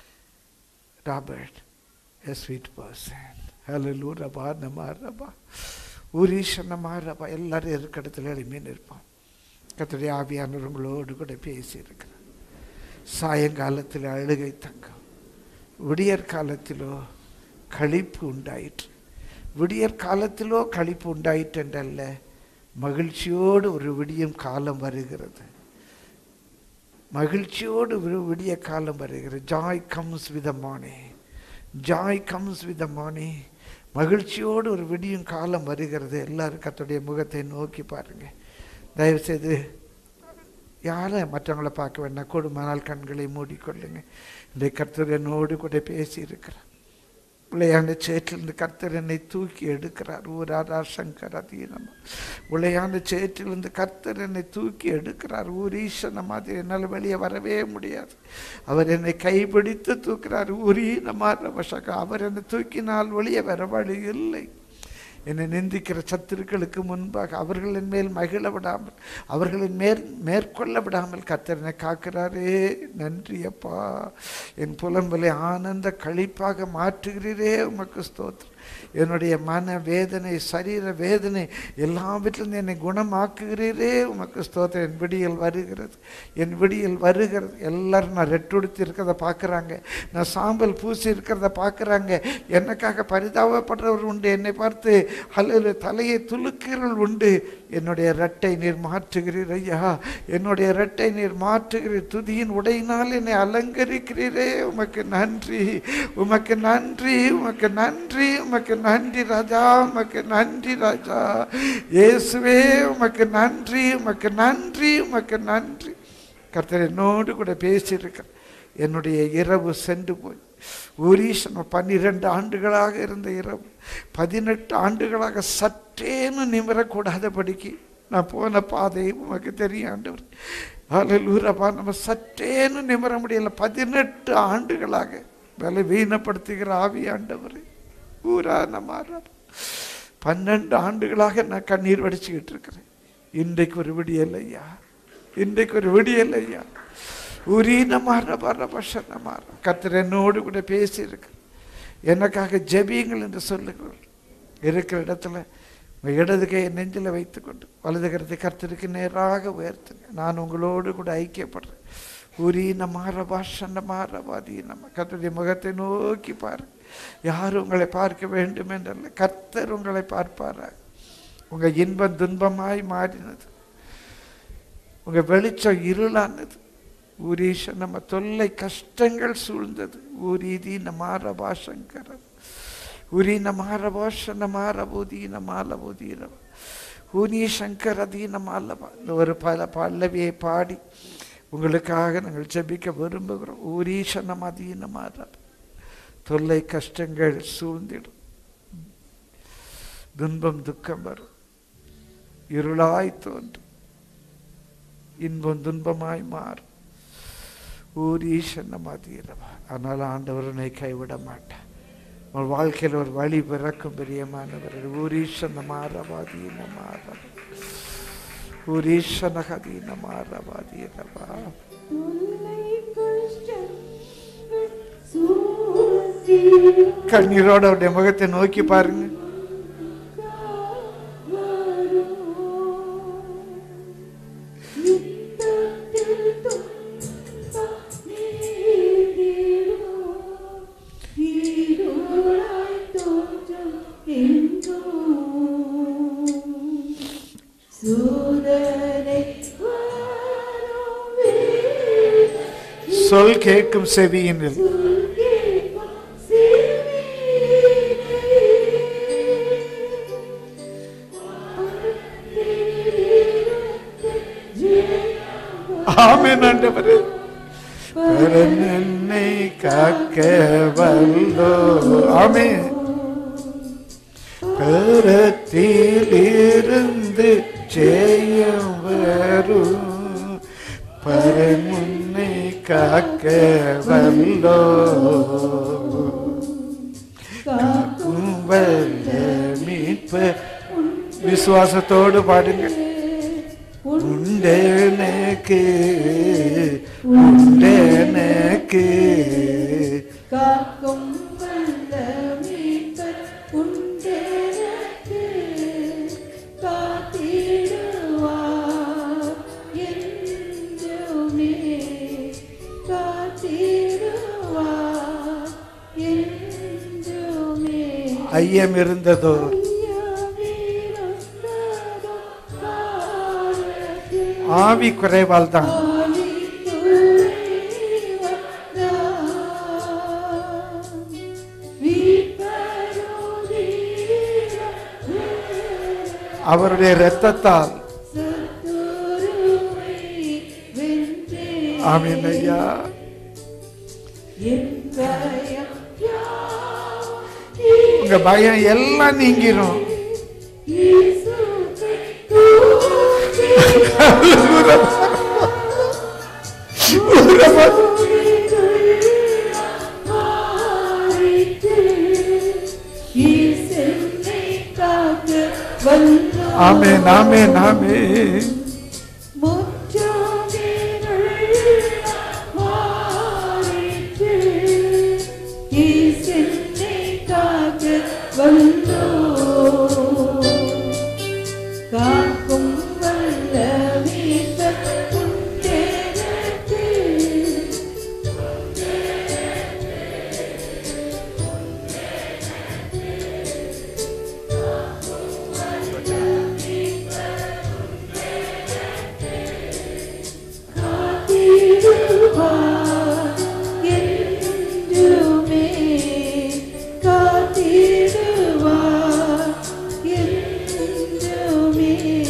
Robert a sweet person hello ரபா நம்ம ரபா ஊரீஷ நம்ம ரபா எல்லாரும் இருக்க இடத்துல எளிமையாக இருப்பான் கத்தடைய ஆவியானவங்களோடு கூட பேசியிருக்கிறேன் சாயங்காலத்தில் அழுகை தங்கம் விடியற் காலத்திலோ களிப்பு உண்டாயிற்று விடியற் காலத்திலோ களிப்பு உண்டாயிற்று என்றல்ல மகிழ்ச்சியோடு ஒரு விடியும் காலம் வருகிறது மகிழ்ச்சியோடு ஒரு விடிய காலம் வருகிறது ஜாய் கம்ஸ் வித் மானே ஜாய் கம்ஸ் வித் மானே மகிழ்ச்சியோடு ஒரு விடியும் காலம் வருகிறது எல்லாரும் கத்துடைய முகத்தை நோக்கி பாருங்க தயவுசெய்து யாரை மற்றவங்கள பார்க்க வேண்டாம் கொடுமானால் கண்களை மூடிக்கொள்ளுங்க இந்த கர்த்தர் என்னோடு கூட பேசி இருக்கிறார் விளையாண்ட சேற்றிலிருந்து கர்த்தர் என்னை தூக்கி எடுக்கிறார் ஊராரா சங்கர் அதீனம் விளையாண்ட சேற்றிலிருந்து கர்த்தர் என்னை தூக்கி எடுக்கிறார் ஊரீஷன மாதிரி என்னால் வெளியே வரவே முடியாது அவர் என்னை கைப்பிடித்து தூக்குறார் ஊரீனமா ரவசகா அவர் என்னை தூக்கினால் வெளியே வர வழி இல்லை என்னை நிந்திக்கிற சத்துருக்களுக்கு முன்பாக அவர்களின் மேல் மகிழ விடாமல் அவர்களின் மேல் மேற்கொள்ள விடாமல் கத்தரனை காக்கிறாரே நன்றி அப்பா என் புலம்பலை ஆனந்த கழிப்பாக மாற்றுகிறீரே உமக்கு ஸ்தோத்திரம் என்னுடைய மன வேதனை சரீர வேதனை எல்லாவற்றிலும் என்னை குணமாக்குகிறீரே உமக்கு ஸ்தோத்திரம் என் விடியல் வருகிறது என் விடியல் வருகிறது எல்லாரும் நான் ரெட்டுடுத்தி இருக்கிறத பார்க்குறாங்க நான் சாம்பல் பூசி இருக்கிறத பார்க்குறாங்க எனக்காக பரிதாபப்படுறவர் உண்டு என்னை பார்த்து அல்லது தலையை துலுக்கிறவர்கள் உண்டு என்னுடைய ரெட்டை நீர் மாற்றுகிறீர் ஐயா என்னுடைய ரெட்டை நீர் மாற்றுகிறீர் துதியின் உடையினால் என்னை அலங்கரிக்கிறீரே உமக்கு நன்றி உமக்கு நன்றி உமக்கு நன்றி உமக்கு நன்றி ராஜா உமக்கு நன்றி ராஜா இயேசுவே உமக்கு நன்றி உமக்கு நன்றி உமக்கு நன்றி கர்த்தர் என்னோடு கூட பேசியிருக்கிறார் என்னுடைய இரவு சென்று போய் ஊரீஷன் பன்னிரெண்டு ஆண்டுகளாக இருந்த இரவு பதினெட்டு ஆண்டுகளாக சற்றேனும் நிமிரக்கூடாதபடிக்கு நான் போன பாதை உமக்கு தெரியும் ஆண்டவர் அலலூரப்பா நம்ம சற்றேனும் நிமிர முடியல பதினெட்டு ஆண்டுகளாக விலை வீணப்படுத்துகிற ஆவி ஆண்டவர் ஊரா நம்ம பன்னெண்டு ஆண்டுகளாக நான் கண்ணீர் வடிச்சுக்கிட்டு இருக்கிறேன் இன்றைக்கு ஒரு விடியல் ஐயா இன்றைக்கு ஒரு விடியல் ஐயா உரீன மாற வர பஷன மாற கத்திர என்னோடு கூட பேசியிருக்கு எனக்காக ஜெபியுங்கள் என்று சொல்லுங்கள் இருக்கிற இடத்துல உங்கள் இடது கையை நெஞ்சில் வைத்துக்கொண்டு வலது கருத்தை கர்த்தருக்கு நேராக உயர்த்துங்க நான் உங்களோடு கூட ஐக்கியப்படுறேன் உரீன மாற பாஷன மாறவாதி நம்ம கர்த்தருடைய முகத்தை நோக்கி பாருங்க யார் உங்களை பார்க்க வேண்டும் என்றல்ல கர்த்தர் உங்களை பார்ப்பாரா உங்கள் இன்பம் துன்பமாய் மாறினது உங்கள் வெளிச்சம் இருளானது ஊரீஷ நம்ம தொல்லை கஷ்டங்கள் சூழ்ந்தது ஊரீதி நமார பாஷங்கர உரி நமார பாஷ நமார பூதி நமால பூதீரவ ஊனி சங்கர் அதீன மாலவா இந்த ஒரு பல பல்லவியை பாடி உங்களுக்காக நாங்கள் ஜெபிக்க விரும்புகிறோம் ஊரீஷனம் அதீனமாக தொல்லை கஷ்டங்கள் சூழ்ந்திடும் துன்பம் துக்கம் வரும் இருளாய் தோன்றும் இன்பம் துன்பமாய் மாறும் ஊரீஷன்ன மாதிரவா ஆனால் ஆண்டவர் உன்னை கைவிட மாட்டார் உங்கள் வாழ்க்கையில் ஒரு வழி பிறக்கும் பிரியமானவர் ஊரீஷன மாறவாதீன மாறவா ஊரீஷன கதீன மாறவாதீனவா தொல்லை கஷ்டங்கள் சூழ்ந்திடும் கண்ணீரோட அவருடைய முகத்தை நோக்கி பாருங்க சூதனை வரவே சொல் கேட்கும் செவியினில் ஆமென் ஆண்டவரே பரன் என்னை காக்க வல்லோ ஆமென் பரத்திலிருந்து ஜெயம் வரும் பரன் உன்னை காக்க வல்லோ காக்கும் வல்ல மீட்பர் விசுவாசத்தோடு பாடுங்க உண்டெனக்கு உண்டெனக்கு காக்கும் வல்ல மீட்பர் உண்டெனக்கு காத்திடுவார் என்றுமே காத்திடுவார் என்றுமே ஐயம் இருந்ததோ ஐயமிருந்ததோ காலத்தில் ஆவி குறைவால் தான் அவருடைய இரத்தத்தால் ஆமீன் ஐயா உங்க பயம் எல்லாம் நீங்கிரும் ஆமென் ஆமென் ஆமென் காக்கும் வல்ல வீட்டர் உண்டேனக்கு காத்திடுவார் என்றுமே காத்திடுவார் என்றுமே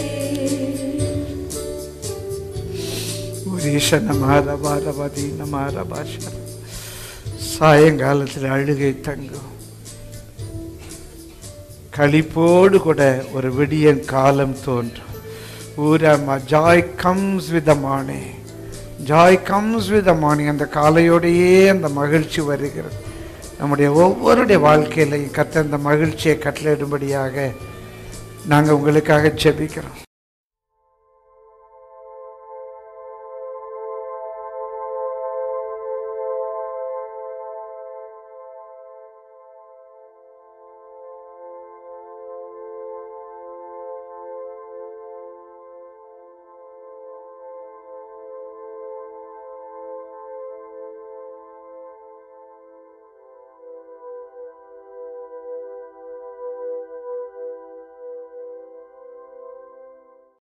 உரீஷன மாரபாரபதி நமாரபாஷ சாயங்காலத்தில் அழுகை தங்கும் களிப்போடு கூட ஒரு விடியன் காலம் தோன்றும் ஊரமா ஜாய் கம்ஸ் வித் மானே ஜாய் கம்ஸ் வித் மார்னிங் அந்த காலையோடையே அந்த மகிழ்ச்சி வருகிறது நம்முடைய ஒவ்வொருடைய வாழ்க்கையிலையும் கத்த அந்த மகிழ்ச்சியை கட்டளையிடும்படியாக நாங்கள் உங்களுக்காக ஜெபிக்கிறோம்